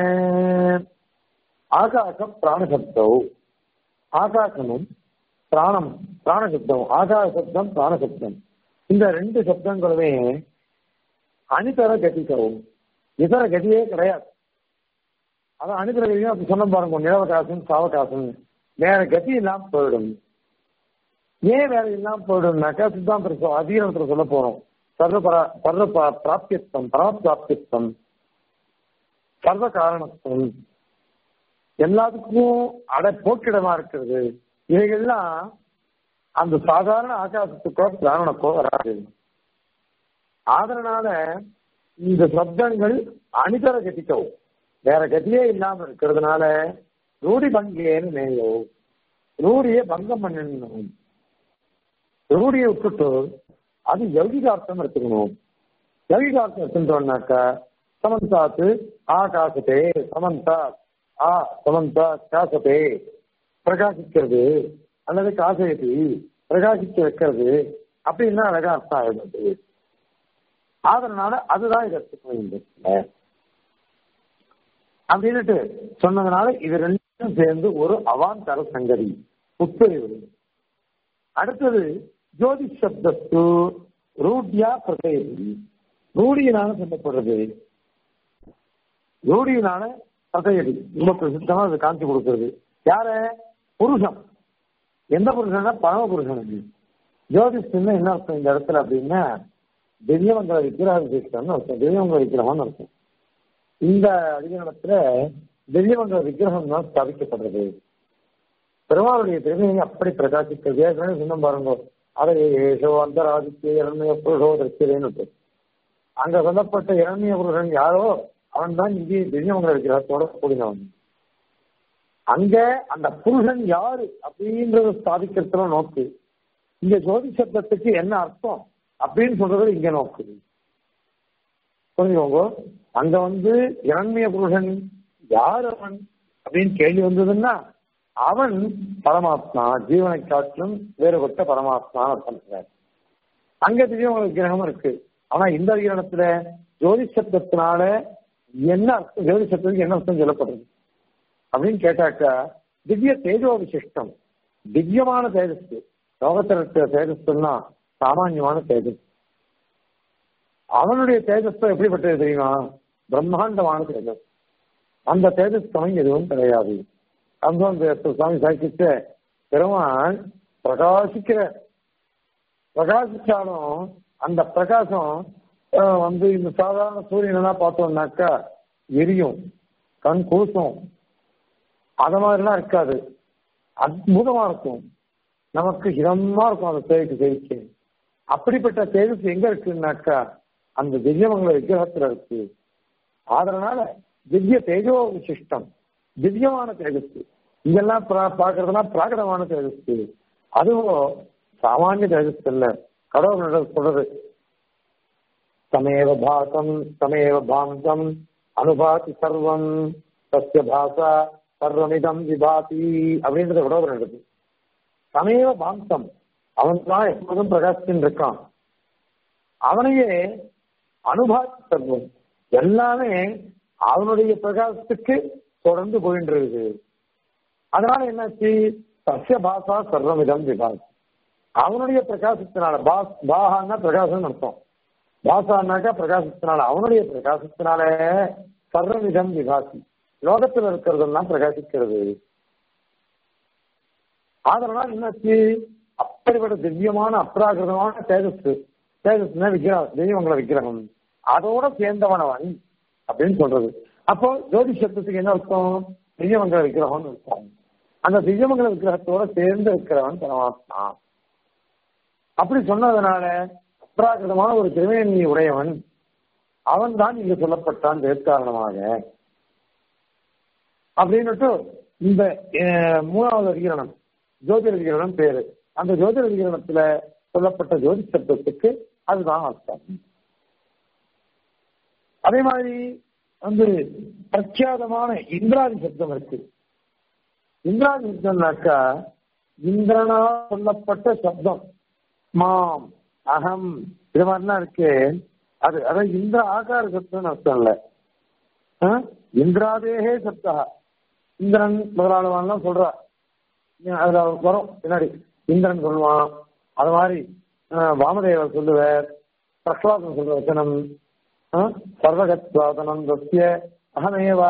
ஆகாசம் பிராணசப்தம் ஆகாசமும் பிராணம் பிராணசப்தம் ஆகாச சப்தம் பிராணசப்தம் இந்த ரெண்டு சப்தங்களுமே அணிதர கதிக்கவும் இதர கதியே கிடையாது அதான் அனுகிற கதியும் அப்படி சொன்ன பாருங்க நிலவகாசம் சாவகாசம் வேற கதி இல்லாம போயிடும் ஏன் வேற இல்லாம போயிடும்னாக்கா சித்தாந்த அதிகாரத்துல சொல்ல போறோம் சர்வ பரா சர்வ பிராப்தியத்துவம் பரமபிராப்தியத்துவம் சர்வ காரணத்துவம் எல்லாத்துக்கும் அடை போக்கிடமா இருக்கிறது இவைகள்லாம் அந்த சாதாரண ஆகாசத்துக்கோ பிராணனுக்கோ வராது அதனால இந்த சப்தங்கள் அணிதர கதிக்கவும் வேற கதியே இல்லாம இருக்கிறதுனால ரூடி பங்கேன்னு மேயோ ரூடியை பங்கம் பண்ணணும் ரூடியை விட்டுட்டு அது யௌகிகார்த்தம் எடுத்துக்கணும் யௌகிகார்த்தம் எடுத்துட்டோம்னாக்கா சமந்தாத்து ஆகாசத்தே சமந்தா ஆ சமந்தா காசத்தே பிரகாசிக்கிறது அல்லது காசயத்தி பிரகாசிக்க வைக்கிறது அப்படின்னா அழகா அர்த்தம் ஆயிடுது அதனால அதுதான் இதை எடுத்துக்கணும் அப்படின்னுட்டு சொன்னதுனால இது ரெண்டும் சேர்ந்து ஒரு அவாந்தர சங்கதி உட்பிரிவு அடுத்தது ஜோதி சப்தத்து ரூட்யா பிரதேசி ரூடியினால சொல்லப்படுறது ரூடியினால பிரதேதி ரொம்ப பிரசித்தமா அது காமிச்சு கொடுக்கிறது யார புருஷன் எந்த புருஷன்னா பரம புருஷன் ஜோதிஷம்னா என்ன அர்த்தம் இந்த இடத்துல அப்படின்னா திவ்யமங்கல விக்கிரக விசேஷம்னு அர்த்தம் திவ்யமங்கல விக்கிரகம்னு அர்த்தம் இந்த அதிகாரத்துல திவ்யமங்கல விக்கிரகம் தான் ஸ்தாபிக்கப்படுறது பெருமாளுடைய திருமையை அப்படி பிரகாசிக்கிறது ஏற்கனவே சொன்ன பாருங்க அதை ஏசோ அந்தராதித்ய இரண்ய புருஷோ திருச்சிரேன்னு அங்க சொல்லப்பட்ட இரண்ய புருஷன் யாரோ அவன் தான் இங்கே திவ்யமங்கல விக்கிரகத்தோட கூடினவன் அங்க அந்த புருஷன் யாரு அப்படின்றத ஸ்தாபிக்கிறதுல நோக்கு இங்க ஜோதி சப்தத்துக்கு என்ன அர்த்தம் அப்படின்னு சொல்றது இங்க நோக்குது புரிஞ்சுக்கோங்க அங்க வந்து இரண்ய புருஷன் யார் அவன் அப்படின்னு கேள்வி வந்ததுன்னா அவன் பரமாத்மா ஜீவனை காட்டிலும் வேறுபட்ட பரமாத்மா அர்த்தம் அங்க திவ்யமல விக்கிரகம் இருக்கு ஆனா இந்த விகிரணத்துல ஜோதி சப்தத்தினால என்ன அர்த்தம் ஜோதி சப்தத்துக்கு என்ன அர்த்தம் சொல்லப்படுறது அப்படின்னு கேட்டாக்கா திவ்ய தேஜோ விசிஷ்டம் திவ்யமான தேஜஸ் லோகத்தில் இருக்கிற தேஜஸ்னா சாமான்யமான தேஜஸ் அவனுடைய தேஜஸ் எப்படிப்பட்டது தெரியுமா பிரம்மாண்டமான தேஜஸ் அந்த தேஜஸ் சமயம் எதுவும் கிடையாது அந்த சுவாமி சாய்க்கிட்ட பெருமான் பிரகாசிக்கிற பிரகாசிச்சாலும் அந்த பிரகாசம் வந்து இந்த சாதாரண சூரியனெல்லாம் பார்த்தோம்னாக்கா எரியும் கண் கூசும் அத மாதிரிலாம் இருக்காது அற்புதமா இருக்கும் நமக்கு இதமா இருக்கும் அந்த தேவைக்கு தேவைக்கு அப்படிப்பட்ட தேஜஸ் எங்க இருக்குன்னாக்கா அந்த திவ்யமங்கல விக்கிரகத்துல இருக்கு அதனால திவ்ய தேஜோ விசிஷ்டம் திவ்யமான தேஜஸ் இங்கெல்லாம் பாக்குறதுனா பிராகடமான தேஜஸ் அதுவும் சாமானிய தேசத்துல கடவுள் சொல்றது தமேவ பாசம் தமேவ பாந்தம் அனுபாதி சர்வம் சத்திய பாசா சர்வமிதம் விபாதி அப்படின்றத கடவுள் நடக்குது தமேவ பாந்தம் அவன் தான் எப்போதும் பிரகாசிச்சுட்டு இருக்கான் அவனையே அனுபாதி சர்வம் எல்லாமே அவனுடைய பிரகாசத்துக்கு தொடர்ந்து போயிட்டு இருக்குது அதனால என்னாச்சு சசிய பாசா சர்வமிதம் விபாதி அவனுடைய பிரகாசத்தினால பாஸ் பாகான்னா பிரகாசம் அர்த்தம் பாசானாக்கா பிரகாசத்தினால அவனுடைய பிரகாசத்தினால சர்வவிதம் விகாசி லோகத்தில் இருக்கிறதெல்லாம் பிரகாசிக்கிறது அதனால என்னாச்சு அப்படிப்பட்ட திவ்யமான அப்ராகிருதமான தேஜஸ் தேஜஸ்னா விக்கிரகம் தெய்வங்களை விக்கிரகம் அதோட சேர்ந்தவனவன் அப்படின்னு சொல்றது அப்போ ஜோதி சப்தத்துக்கு என்ன அர்த்தம் திவ்யமங்கல விக்கிரகம்னு அர்த்தம் அந்த திவ்யமங்கல விக்கிரகத்தோட சேர்ந்து இருக்கிறவன் பரமாத்மா அப்படி சொன்னதுனால அப்ராகிருதமான ஒரு திருவேணி உடையவன் அவன் தான் இங்கு சொல்லப்பட்டான் காரணமாக அப்படின்னுட்டு இந்த மூணாவது அதிகரணம் ஜோதிட அதிகரணம் பேரு அந்த ஜோதிட அதிகரணத்துல சொல்லப்பட்ட ஜோதி சப்தத்துக்கு அதுதான் அர்த்தம் அதே மாதிரி வந்து பிரख्याதமான இந்திராதி சப்தம் இருக்கு இந்திராதி சப்தம்னாக்கா இந்திரனா சொல்லப்பட்ட சப்தம் மாம் அகம் இது மாதிரிலாம் இருக்கு அது அதான் இந்திர ஆகார சப்தம்னு அர்த்தம் இல்ல இந்திராதேகே சப்தா இந்திரன் முதலாளவான்லாம் சொல்றா அதுல வரும் பின்னாடி இந்திரன் சொல்லுவான் அது மாதிரி வாமதேவர் சொல்லுவார் பிரகலாதன் சொல்ற வச்சனம் சர்வகத்வாதனம் தஸ்ய அகமேவா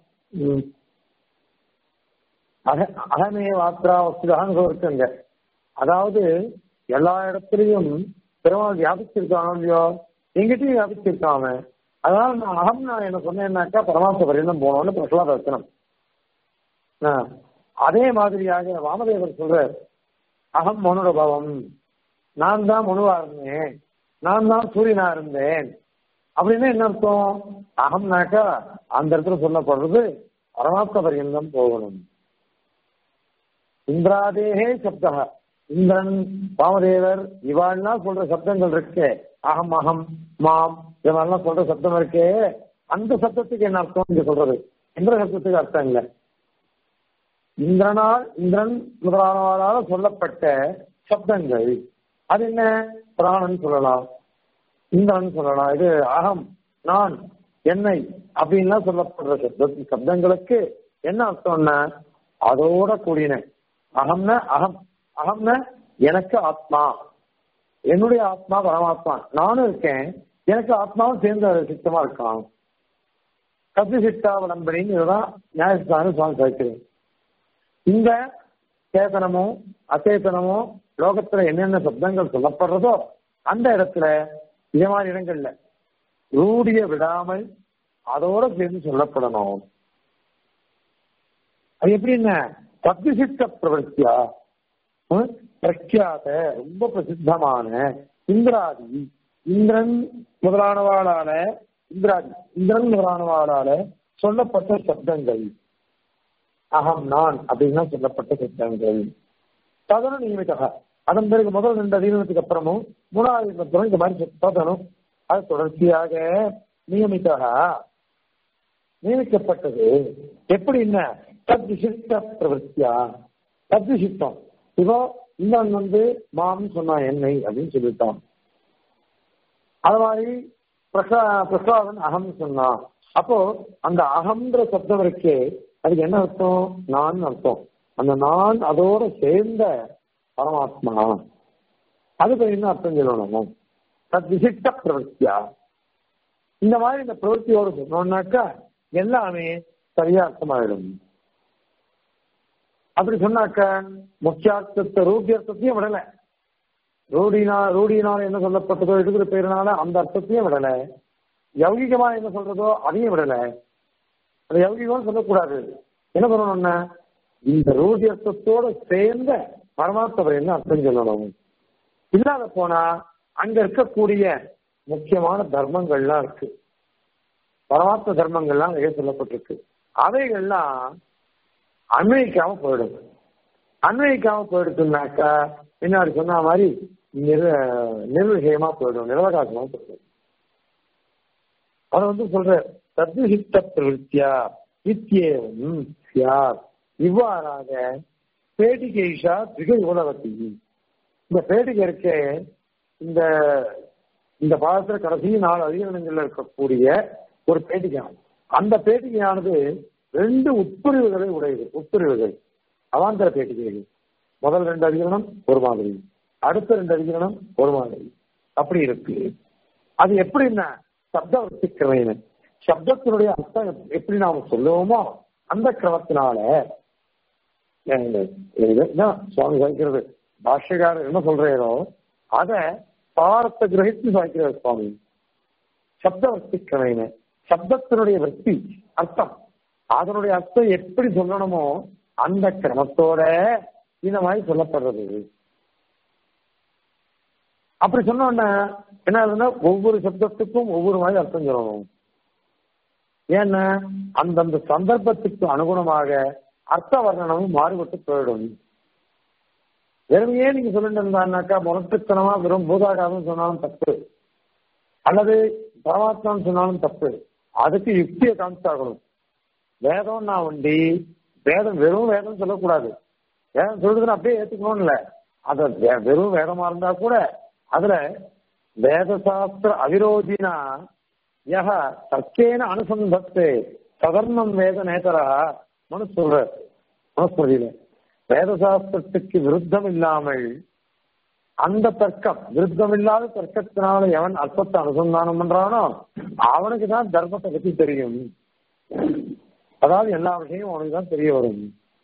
அகமேவாத்ரா வஸ்துதான்னு இருக்குங்க அதாவது எல்லா இடத்துலையும் பெருமாள் வியாபிச்சிருக்கானோ இல்லையோ எங்கிட்டையும் வியாபிச்சிருக்கான் அவன் அதனால நான் அகம் நான் என்ன சொன்னேன்னாக்கா பரமாச பரியந்தம் போனோம்னு பிரகலாத வச்சனம் அதே மாதிரியாக வாமதேவர் சொல்ற அகம் மனுரபவம் நான் தான் மனுவா இருந்தேன் நான் தான் சூரியனா இருந்தேன் அப்படின்னு என்ன அர்த்தம் அகம்னாக்கா அந்த இடத்துல சொல்லப்படுறது பரமாத்ம பரியந்தம் போகணும் இந்திராதேகே சப்தா இந்திரன் வாமதேவர் இவாள்லாம் சொல்ற சப்தங்கள் இருக்கே அகம் அகம் மாம் இவெல்லாம் சொல்ற சப்தம் இருக்கே அந்த சப்தத்துக்கு என்ன அர்த்தம் இங்க சொல்றது இந்திர சப்தத்துக்கு அர்த்தம் இல்லை இந்திரனால் இந்திரன் முதலானவரால் சொல்லப்பட்ட சப்தங்கள் அது என்ன பிராணன் சொல்லலாம் இந்திரன் சொல்லலாம் இது அகம் நான் என்னை அப்படின்லாம் சொல்லப்படுற சப்த சப்தங்களுக்கு என்ன அர்த்தம்னா அதோட கூடின அகம்னா அகம் அகம்னா எனக்கு ஆத்மா என்னுடைய ஆத்மா பரமாத்மா நானும் இருக்கேன் எனக்கு ஆத்மாவும் சேர்ந்து சித்தமா இருக்கான் கசி சித்தா விளம்பரின்னு இதுதான் நியாயஸ்தானம் சுவாமி சாய்க்கிறேன் இந்த சேதனமோ அச்சேதனமோ லோகத்துல என்னென்ன சப்தங்கள் சொல்லப்படுறதோ அந்த இடத்துல இதே மாதிரி இடங்கள்ல ரூடிய விடாமல் அதோட சேர்ந்து சொல்லப்படணும் அது எப்படின்னா சத்விசிஷ்ட பிரவர்த்தியா பிரக்யாத ரொம்ப பிரசித்தமான இந்திராதி இந்திரன் முதலானவாளால இந்திராதி இந்திரன் முதலானவாளால சொல்லப்பட்ட சப்தங்கள் அகம் நான் அப்படின்னா சொல்லப்பட்ட சப்தங்கள் ததன நியமித்தக அதன் பிறகு முதல் ரெண்டு அதிகாரத்துக்கு அப்புறமும் மூணாவது அப்புறம் இந்த மாதிரி ததனும் அது தொடர்ச்சியாக நியமித்தக நியமிக்கப்பட்டது எப்படி என்ன தத்விசிஷ்ட பிரவருத்தியா தத்விசிஷ்டம் இப்போ இன்னொன் வந்து மாம் சொன்னா என்னை அப்படின்னு சொல்லிட்டான் அது மாதிரி பிரசா பிரசாதன் அகம் சொன்னான் அப்போ அந்த அகம்ன்ற சப்தம் இருக்கே அதுக்கு என்ன அர்த்தம் நான் அர்த்தம் அந்த நான் அதோட சேர்ந்த பரமாத்மா அதுக்கு என்ன அர்த்தம் சொல்லணும் தத் விசிஷ்ட பிரவருத்தியா இந்த மாதிரி இந்த பிரவருத்தியோட சொன்னோம்னாக்கா எல்லாமே சரியா அர்த்தமாயிடும் அப்படி சொன்னாக்க முக்கியார்த்தத்தை ரூபியர்த்தத்தையும் விடல ரூடினா ரூடினால் என்ன சொல்லப்பட்டதோ எடுக்கிற பேருனால அந்த அர்த்தத்தையும் விடல யௌகிகமா என்ன சொல்றதோ அதையும் விடல அது யௌகிகம் சொல்லக்கூடாது என்ன பண்ணணும்னா இந்த ரூடி அர்த்தத்தோட சேர்ந்த பரமாத்மவர் என்ன அர்த்தம் சொல்லணும் இல்லாத போனா அங்க இருக்கக்கூடிய முக்கியமான தர்மங்கள்லாம் இருக்கு பரமாத்ம தர்மங்கள்லாம் நிறைய சொல்லப்பட்டிருக்கு அவைகள்லாம் அன்வயிக்காம போயிடும் அன்வயிக்காம போயிடுச்சுனாக்கா பின்னாடி சொன்ன மாதிரி நிர் நிர்விஷயமா போயிடும் நிரவகாசமா போயிடும் அதை வந்து சொல்ற தத்விஹித்த பிரவித்தியா வித்தியேவம் சியார் இவ்வாறாக பேடிகைஷா திக யுவலவதி இந்த பேடிகை இருக்க இந்த இந்த பாதத்துல கடைசி நாலு அதிகாரங்கள்ல இருக்கக்கூடிய ஒரு பேட்டிகையானது அந்த பேட்டிகையானது ரெண்டு உட்பிரிவுகளை உடையது உட்பிரிவுகள் அவாந்தர பேட்டிகைகள் முதல் ரெண்டு அதிகரணம் ஒரு மாதிரி அடுத்த ரெண்டு அதிகரணம் ஒரு மாதிரி அப்படி இருக்கு அது எப்படின்னா சப்த வர்த்திக்கிரமையின சப்தத்தினுடைய அர்த்தம் எப்படி நாம சொல்லுவோமோ அந்த கிரமத்தினால சுவாமி சாய்க்கிறது பாஷ்யக்காரர் என்ன சொல்றீரோ அத பாரத்தை கிரகித்து சாய்க்கிறார் சுவாமி சப்த வர்த்திக்கிரமையின சப்தத்தினுடைய வர்த்தி அர்த்தம் அதனுடைய அர்த்தம் எப்படி சொல்லணுமோ அந்த கிரமத்தோட இந்த மாதிரி சொல்லப்படுறது அப்படி சொன்னோன்னா என்ன ஆகுதுன்னா ஒவ்வொரு சப்தத்துக்கும் ஒவ்வொரு மாதிரி அர்த்தம் சொல்லணும் ஏன்னா அந்தந்த சந்தர்ப்பத்துக்கு அனுகுணமாக அர்த்த வர்ணனமும் மாறுபட்டு போயிடும் வெறுமையே நீங்க சொல்லிட்டு இருந்தான்னாக்கா முரட்டுத்தனமா வெறும் பூதாகாரம் சொன்னாலும் தப்பு அல்லது பரமாத்மான்னு சொன்னாலும் தப்பு அதுக்கு யுக்தியை காமிச்சாகணும் வேதம்னா வண்டி வேதம் வெறும் வேதம் சொல்லக்கூடாது வேதம் சொல்றதுன்னு அப்படியே ஏத்துக்கணும்ல அத வெறும் வேதமா இருந்தா கூட அதுல வேதசாஸ்திர அவிரோதினா யக தர்க்கேன அனுசந்தத்தே சதர்மம் வேத நேதரா மனு சொல்ற மனுஸ்மதியில வேதசாஸ்திரத்துக்கு விருத்தம் இல்லாமல் அந்த தர்க்கம் விருத்தம் இல்லாத தர்க்கத்தினால எவன் அர்த்தத்தை அனுசந்தானம் பண்றானோ அவனுக்கு தான் தர்மத்தை பத்தி தெரியும் அதாவது எல்லா விஷயமும் அவனுக்கு தான் தெரிய வரும்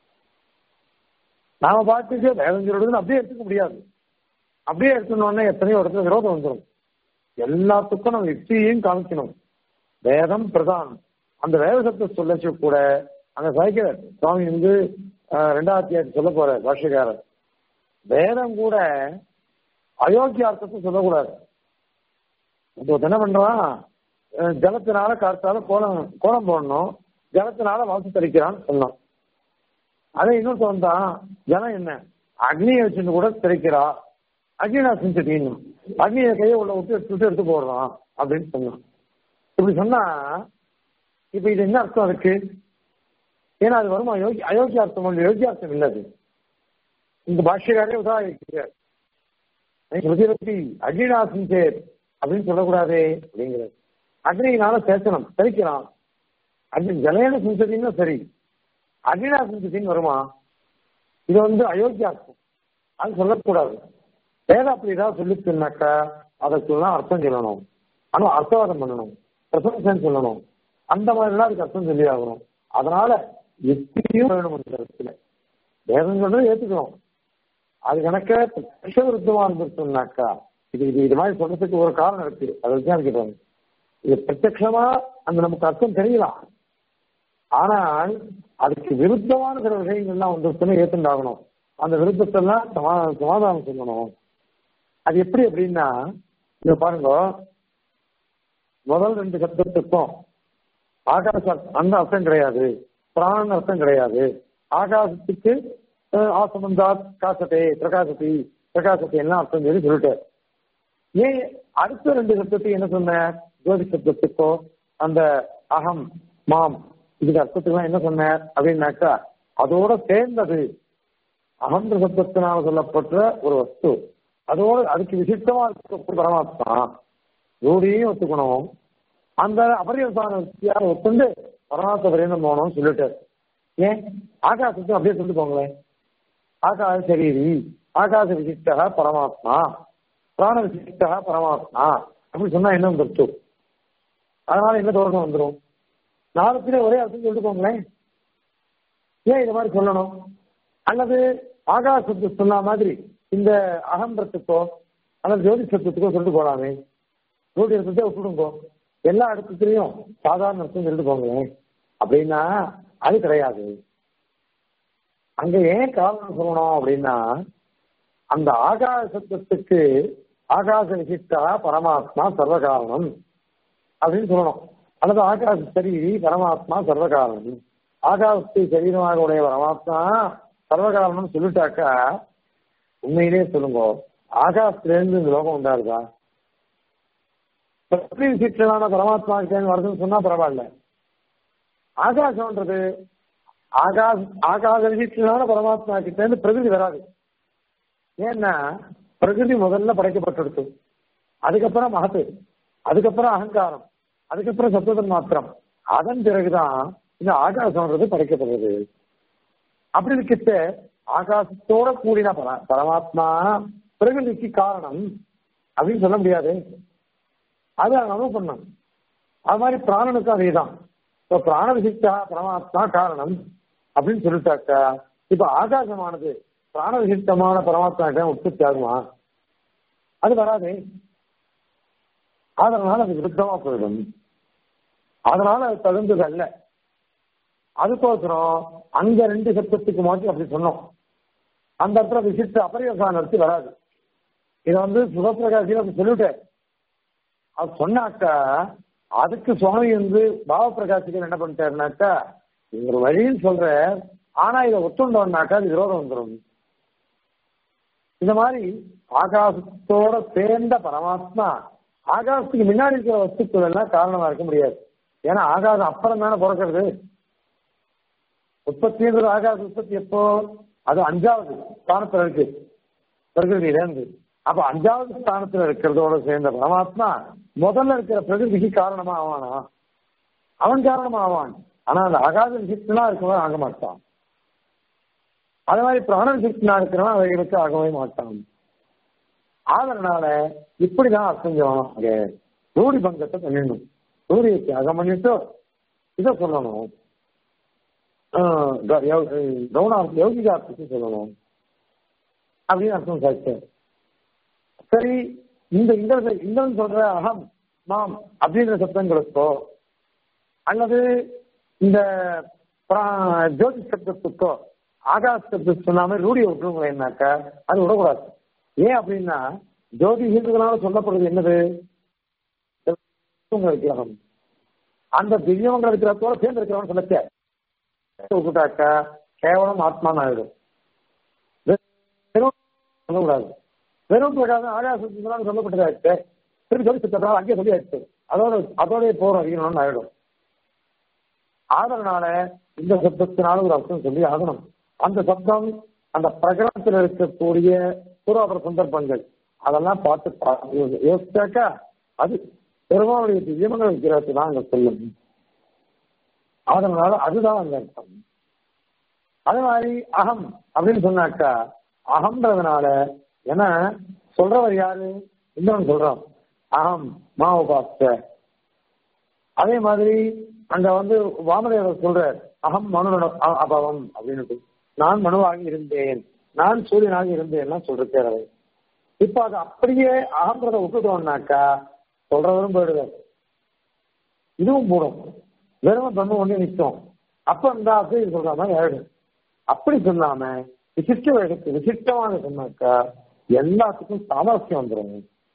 நாம பாட்டுக்கு வேதம் சொல்றதுன்னு அப்படியே எடுத்துக்க முடியாது அப்படியே எடுத்துனோடனே எத்தனையோ இடத்துல விரோதம் வந்துடும் எல்லாத்துக்கும் நம்ம யுக்தியையும் காமிக்கணும் வேதம் பிரதானம் அந்த வேத சப்த சொல்லச்சு கூட அங்க சாய்க்கிற சுவாமி வந்து ரெண்டாயிரத்தி சொல்ல போற பாஷ்யக்காரர் வேதம் கூட அயோக்கிய அர்த்தத்தை சொல்லக்கூடாது இப்போ என்ன பண்றான் ஜலத்தினால காத்தால கோலம் கோலம் போடணும் ஜலத்தினால வாசு தெளிக்கிறான்னு சொன்னோம் அதே இன்னொருத்த வந்தான் ஜலம் என்ன அக்னியை வச்சுட்டு கூட தெளிக்கிறா அக்னினா செஞ்சுட்டீங்க அக்னியை கையை உள்ள விட்டு எடுத்து எடுத்து போடுறான் அப்படின்னு சொன்னான் இப்படி சொன்னா இப்ப இது என்ன அர்த்தம் இருக்கு ஏன்னா அது வருமா யோகி அயோக்கிய அர்த்தம் ஒன்று யோகியார்த்தம் இல்லை அது இந்த பாஷ்யக்காரே உதாரிக்கிறார் பத்தி அக்னிநாசம் சேர் அப்படின்னு சொல்லக்கூடாதே அப்படிங்கிறது அக்னியினால சேத்தனம் தெளிக்கிறான் அக்னி ஜலையான சிந்ததின்னா சரி அக்னினா சிந்ததின்னு வருமா இது வந்து அயோக்கியார்த்தம் அது சொல்லக்கூடாது வேதம் அப்படி ஏதாவது சொல்லிச்சுனாக்கா அதற்குலாம் அர்த்தம் சொல்லணும் ஆனா அர்த்தவாதம் பண்ணணும் பிரசம்சன் சொல்லணும் அந்த மாதிரிலாம் அதுக்கு அர்த்தம் சொல்லி ஆகணும் அதனால யுக்தியும் வேணும் அந்த இடத்துல வேதம் சொல்றது ஏத்துக்கணும் அது கணக்க விருத்தமா இருந்துச்சுனாக்கா இது இது இது மாதிரி சொல்றதுக்கு ஒரு காரணம் இருக்கு அதை வச்சு கேட்டாங்க இது பிரத்யமா அந்த நமக்கு அர்த்தம் தெரியலாம் ஆனால் அதுக்கு விருத்தமான சில விஷயங்கள்லாம் வந்துருச்சுன்னு ஏத்துண்டாகணும் அந்த விருத்தத்தெல்லாம் சமாதானம் சொல்லணும் அது எப்படி அப்படின்னா இங்க பாருங்க முதல் ரெண்டு சப்தத்துக்கும் ஆகாச அந்த அர்த்தம் கிடையாது பிராண அர்த்தம் கிடையாது ஆகாசத்துக்கு ஆசமந்தா காசத்தை பிரகாசத்தை பிரகாசத்தை எல்லாம் அர்த்தம் சொல்லி சொல்லிட்டார் ஏன் அடுத்த ரெண்டு சப்தத்துக்கு என்ன சொன்ன ஜோதி சப்தத்துக்கோ அந்த அகம் மாம் இதுக்கு அர்த்தத்துக்குலாம் என்ன சொன்னார் அப்படின்னாக்கா அதோட சேர்ந்தது அகன்ற சப்தத்தினால் சொல்லப்பட்ட ஒரு வஸ்து அதோட அதுக்கு விசிஷ்டமா இருக்க பரமாத்மா ஜோடியையும் ஒத்துக்கணும் அந்த அபரியசான வித்தியார ஒத்துண்டு பரமாத்ம பரியந்தம் போகணும்னு சொல்லிட்டார் ஏன் ஆகாசத்தை அப்படியே சொல்லிட்டு போங்களேன் ஆகாச சரீரி ஆகாச விசிஷ்டா பரமாத்மா பிராண விசிஷ்டா பரமாத்மா அப்படி சொன்னா என்ன வந்துருச்சு அதனால என்ன தோஷம் வந்துடும் நாலத்திலே ஒரே அர்த்தம் சொல்லிட்டு போங்களேன் ஏன் இது மாதிரி சொல்லணும் அல்லது ஆகாசத்து சொன்ன மாதிரி இந்த அகம்பரத்துக்கோ அல்லது ஜோதி சத்துக்கோ சொல்லிட்டு போலாமே ஜோதி அர்த்தத்தை விட்டுடுங்கோ எல்லா இடத்துலயும் சாதாரண அர்த்தம் சொல்லிட்டு போங்களேன் அப்படின்னா அது கிடையாது அங்க ஏன் காரணம் சொல்லணும் அப்படின்னா அந்த ஆகாச சத்தத்துக்கு ஆகாச விசிஷ்டா பரமாத்மா சர்வ காரணம் அப்படின்னு சொல்லணும் அல்லது ஆகாச சரீரி பரமாத்மா சர்வ காரணம் ஆகாசத்தை சரீரமாக உடைய பரமாத்மா சர்வகாரணம் சொல்லிட்டாக்கா உண்மையிலேயே சொல்லுங்க ஆகாசத்துல இருந்து இந்த லோகம் உண்டாருதா பிரகிருதி விசிஷ்டனான பரமாத்மா கிட்டேன்னு வருதுன்னு சொன்னா பரவாயில்ல ஆகாசம்ன்றது ஆகாச ஆகாச விசிஷ்டனான பரமாத்மா கிட்ட இருந்து பிரகிருதி வராது ஏன்னா பிரகிருதி முதல்ல படைக்கப்பட்டிருக்கு அதுக்கப்புறம் மகத்து அதுக்கப்புறம் அகங்காரம் அதுக்கப்புறம் சத்துவதன் மாத்திரம் அதன் பிறகுதான் இந்த ஆகாசம்ன்றது படைக்கப்படுறது அப்படி இருக்கிட்ட ஆகாசத்தோட கூடின பர பரமாத்மா பிரகிருதிக்கு காரணம் அப்படின்னு சொல்ல முடியாது அது அனுபவம் பண்ணணும் அது மாதிரி பிராணனுக்கும் அதேதான் இப்போ பிராண விசிஷ்டா பரமாத்மா காரணம் அப்படின்னு சொல்லிட்டாக்கா இப்ப ஆகாசமானது பிராண விசிஷ்டமான பரமாத்மா உற்பத்தி ஆகுமா அது வராதே அதனால அது விருத்தமா போயிடும் அதனால அது தகுந்தது அல்ல அதுக்கோசரம் அங்க ரெண்டு சப்தத்துக்கு மாற்றி அப்படி சொன்னோம் அந்த இடத்துல விசிஷ்ட அபரிவசான அர்த்தி வராது இதை வந்து சுகப்பிரகாசியில் அப்படி சொல்லிவிட்டேன் அது சொன்னாக்கா அதுக்கு சுவாமி வந்து பாவ பிரகாசிகள் என்ன பண்ணிட்டாருனாக்கா ஒரு வழின்னு சொல்ற ஆனா இதை ஒத்துண்டோம்னாக்கா அது விரோதம் வந்துடும் இந்த மாதிரி ஆகாசத்தோட சேர்ந்த பரமாத்மா ஆகாசத்துக்கு முன்னாடி இருக்கிற வஸ்துக்கள் எல்லாம் காரணமா இருக்க முடியாது ஏன்னா ஆகாசம் அப்புறம் தானே பிறக்கிறது உற்பத்தின்றது ஆகாச உற்பத்தி எப்போ அது அஞ்சாவது ஸ்தானத்துல இருக்கு பிரகிருதியில இருந்து அப்ப அஞ்சாவது ஸ்தானத்துல இருக்கிறதோட சேர்ந்த பரமாத்மா முதல்ல இருக்கிற பிரகிருதிக்கு காரணமா ஆவானா அவன் காரணமா ஆவான் ஆனா அந்த ஆகாச விசிஷ்டனா இருக்கவன் ஆக மாட்டான் அதே மாதிரி பிராண விசிஷ்டனா இருக்கிறவன் அவைகளுக்கு ஆகவே மாட்டான் அதனால இப்படிதான் அர்த்தம் செய்வாங்க ரூடி பங்கத்தை பண்ணிடணும் ரூடியை தியாகம் பண்ணிட்டு இதை சொல்லணும் கவுனார்த்த யோகிகார்த்தத்தை சொல்லணும் அப்படின்னு அர்த்தம் சாட்சி சரி இந்த இந்திரன் இந்திரன் சொல்ற அகம் மாம் அப்படின்ற சப்தங்களுக்கோ அல்லது இந்த ஜோதி சப்தத்துக்கோ ஆகாஷ் சப்தத்துக்கு சொன்னாம ரூடியை விட்டுருங்களேன்னாக்கா அது விடக்கூடாது ஏன் அப்படின்னா ஜோதி ஹிந்துக்களால சொல்லப்படுறது என்னது விக்கிரகம் அந்த திவ்யமங்கல விக்கிரகத்தோட சேர்ந்து இருக்கிறவன் சொல்லச்ச விட்டுட்டாக்கா கேவலம் ஆத்மான்னு ஆயிடும் வெறும் சொல்லக்கூடாது வெறும் பிரகாசம் ஆகாசத்துலாம் சொல்லப்பட்டதாச்சு திருப்பி சொல்லி சித்தப்பா அங்கேயே சொல்லி ஆயிடுச்சு அதோட அதோடய போர் அறியணும்னு ஆயிடும் அதனால இந்த சப்தத்தினால ஒரு அர்த்தம் சொல்லி ஆகணும் அந்த சப்தம் அந்த பிரகடனத்தில் இருக்கக்கூடிய பூர்வாபர சந்தர்ப்பங்கள் அதெல்லாம் பார்த்து யோசிச்சாக்கா அது பெருமாளுடைய திவ்யமங்கள் விக்கிரகத்தை தான் அங்க சொல்லும் அதனால அதுதான் அங்க அர்த்தம் அதே மாதிரி அகம் அப்படின்னு சொன்னாக்கா அகம்ன்றதுனால ஏன்னா சொல்றவர் யாரு இன்னொன்னு சொல்றோம் அகம் மா உபாஸ்த அதே மாதிரி அங்க வந்து வாமதேவர் சொல்றார் அகம் மனு அபவம் அப்படின்னு நான் மனுவாகி இருந்தேன் நான் சூரியனாக இருந்தேன் சொல்றாரு இப்ப அது அப்படியே அகன்றத விட்டுட்டோம்னாக்கா சொல்றவரும் போயிடுவார் இதுவும் போடும் வெறும் தொண்ணு ஒண்ணு நிற்கும் அப்ப இருந்தா அப்படி சொல்ற மாதிரி ஆயிடும் அப்படி சொல்லாம விசிஷ்ட எடுத்து விசிஷ்டமாக சொன்னாக்கா எல்லாத்துக்கும் சாமர்த்தியம் வந்துடும்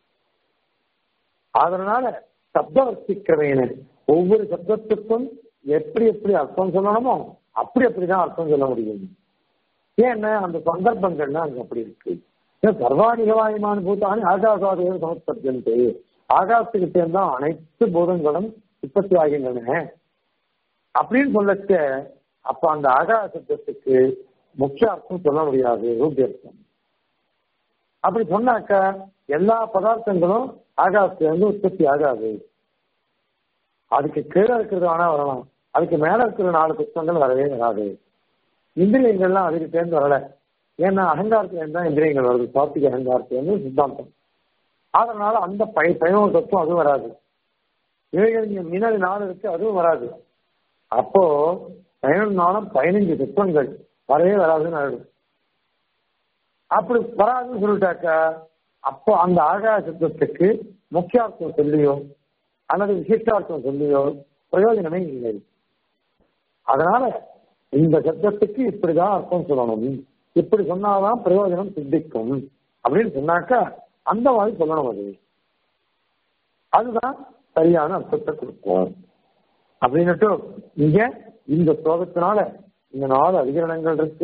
அதனால சப்தவர்த்திக்கிறவேன ஒவ்வொரு சப்தத்துக்கும் எப்படி எப்படி அர்த்தம் சொல்லணுமோ அப்படி அப்படிதான் அர்த்தம் சொல்ல முடியும் ஏன்னா அந்த சந்தர்ப்பங்கள்ல அங்க அப்படி இருக்கு சர்வாணிகவாயமான பூத்தானி ஆகாசாதிகள் சமஸ்பர்ஜன்ட்டு ஆகாசத்துக்கு சேர்ந்தா அனைத்து பூதங்களும் உற்பத்தி ஆகின்றன அப்படின்னு சொல்லச்ச அப்ப அந்த ஆகாசத்துக்கு முக்கிய அர்த்தம் சொல்ல முடியாது ரூபியர்த்தம் அப்படி சொன்னாக்க எல்லா பதார்த்தங்களும் ஆகாசத்துல இருந்து உற்பத்தி ஆகாது அதுக்கு கீழே இருக்கிறது வேணா வரலாம் அதுக்கு மேல இருக்கிற நாலு புத்தகங்கள் வரவே வராது இந்திரியங்கள்லாம் அதுக்கு சேர்ந்து வரல ஏன்னா அகங்காரத்துல இருந்தா இந்திரியங்கள் வருது சாத்திக அகங்காரத்துல இருந்து சித்தாந்தம் அதனால அந்த பய பயண தத்துவம் அதுவும் வராது இவைகள் மின்னல் நாலு இருக்கு அதுவும் வராது அப்போ பயணம் நாளும் பதினஞ்சு தத்துவங்கள் வரவே வராதுன்னு ஆயிடும் அப்படி வராதுன்னு சொல்லிட்டாக்கா அப்போ அந்த ஆகாசத்துக்கு முக்கியார்த்தம் சொல்லியோ அல்லது விசிஷ்டார்த்தம் சொல்லியோ பிரயோஜனமே இல்லை அதனால இந்த சப்தத்துக்கு இப்படிதான் அர்த்தம் சொல்லணும் இப்படி சொன்னாதான் பிரயோஜனம் சித்திக்கும் அப்படின்னு சொன்னாக்கா அந்த மாதிரி சொல்லணும் அது அதுதான் சரியான அர்த்தத்தை கொடுக்கும் அப்படின்னுட்டு இங்க இந்த ஸ்லோகத்தினால இந்த நாலு அதிகரணங்கள் இருக்கு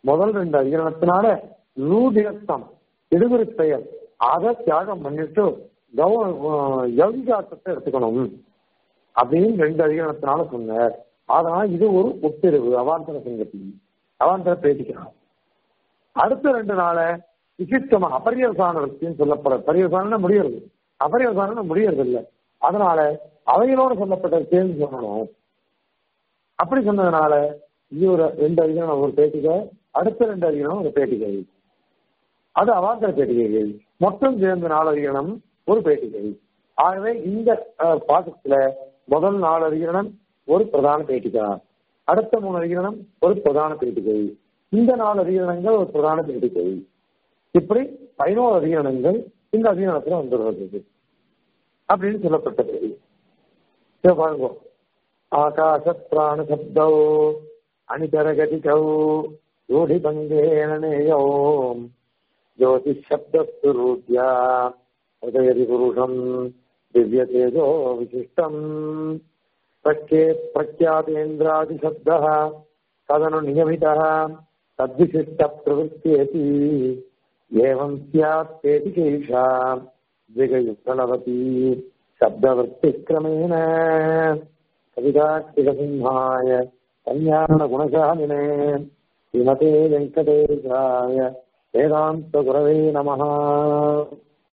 முதல் ரெண்டு அதிகரணத்தினால ரூதிரத்தம் இடுகுறி பெயர் அதை தியாகம் பண்ணிட்டு கௌ யௌகிகார்த்தத்தை எடுத்துக்கணும் அப்படின்னு ரெண்டு அதிகரணத்தினால சொன்னார் அதனால இது ஒரு உத்தரவு அவாந்தர சங்கத்தி அவாந்தர பேட்டிக்கிறான் அடுத்த ரெண்டு நாள விசிஷ்டமா அபரியவசான வృத்தின்னு சொல்லப்பட பரியவசானம் முடியறது அபரியவசானம் முடியறது இல்லை அதனால அவைகளோடு சொல்லப்பட்ட சேர்ந்து சொல்லணும் அப்படி சொன்னதுனால இது ஒரு ரெண்டு அதிகாரம் ஒரு பேட்டிகை அடுத்த ரெண்டு அதிகாரம் ஒரு பேட்டிகை அது அவாந்தர பேட்டிகைகள் மொத்தம் சேர்ந்த நாலு அதிகரணம் ஒரு பேட்டிகை ஆகவே இந்த அஹ், பாசத்துல முதல் நாலு அதிகரணம் ஒரு பிரதான பேட்டிகா அடுத்த மூணு அதிகரணம் ஒரு பிரதான பேட்டிகை இந்த நாலு அதிகரணங்கள் ஒரு பிரதான பேட்டிகை இப்படி பதினோரு அதிகரணங்கள் இந்த அதிகரணத்துல வந்துடுறது அப்படின்னு சொல்லப்பட்டது இதை பாருங்க ஆகாச பிராண சப்தோ அணிதரகதிகௌ ரூಢிபங்கேன நேயோம் ஜோதிஷ் சப்தஸ்து ரூத்யா ஹதயதி புருஷம் திவ்ய தேஜோ விசிஷ்டம் பிரத்யே பிரக்யாதேந்திராதி சப்தः ததனு நியமிतः தத்விசிஷ்ட பிரவृत्त्येति एवं स्यात् पेटिकेषा द्विगयुक्तलवती शब्दवृत्तिक्रमेण कविताक्षिकसिंहाय कल्याणगुणशालिने श्रीमते वेङ्कटेशाय वेदान्तगुरवे नमः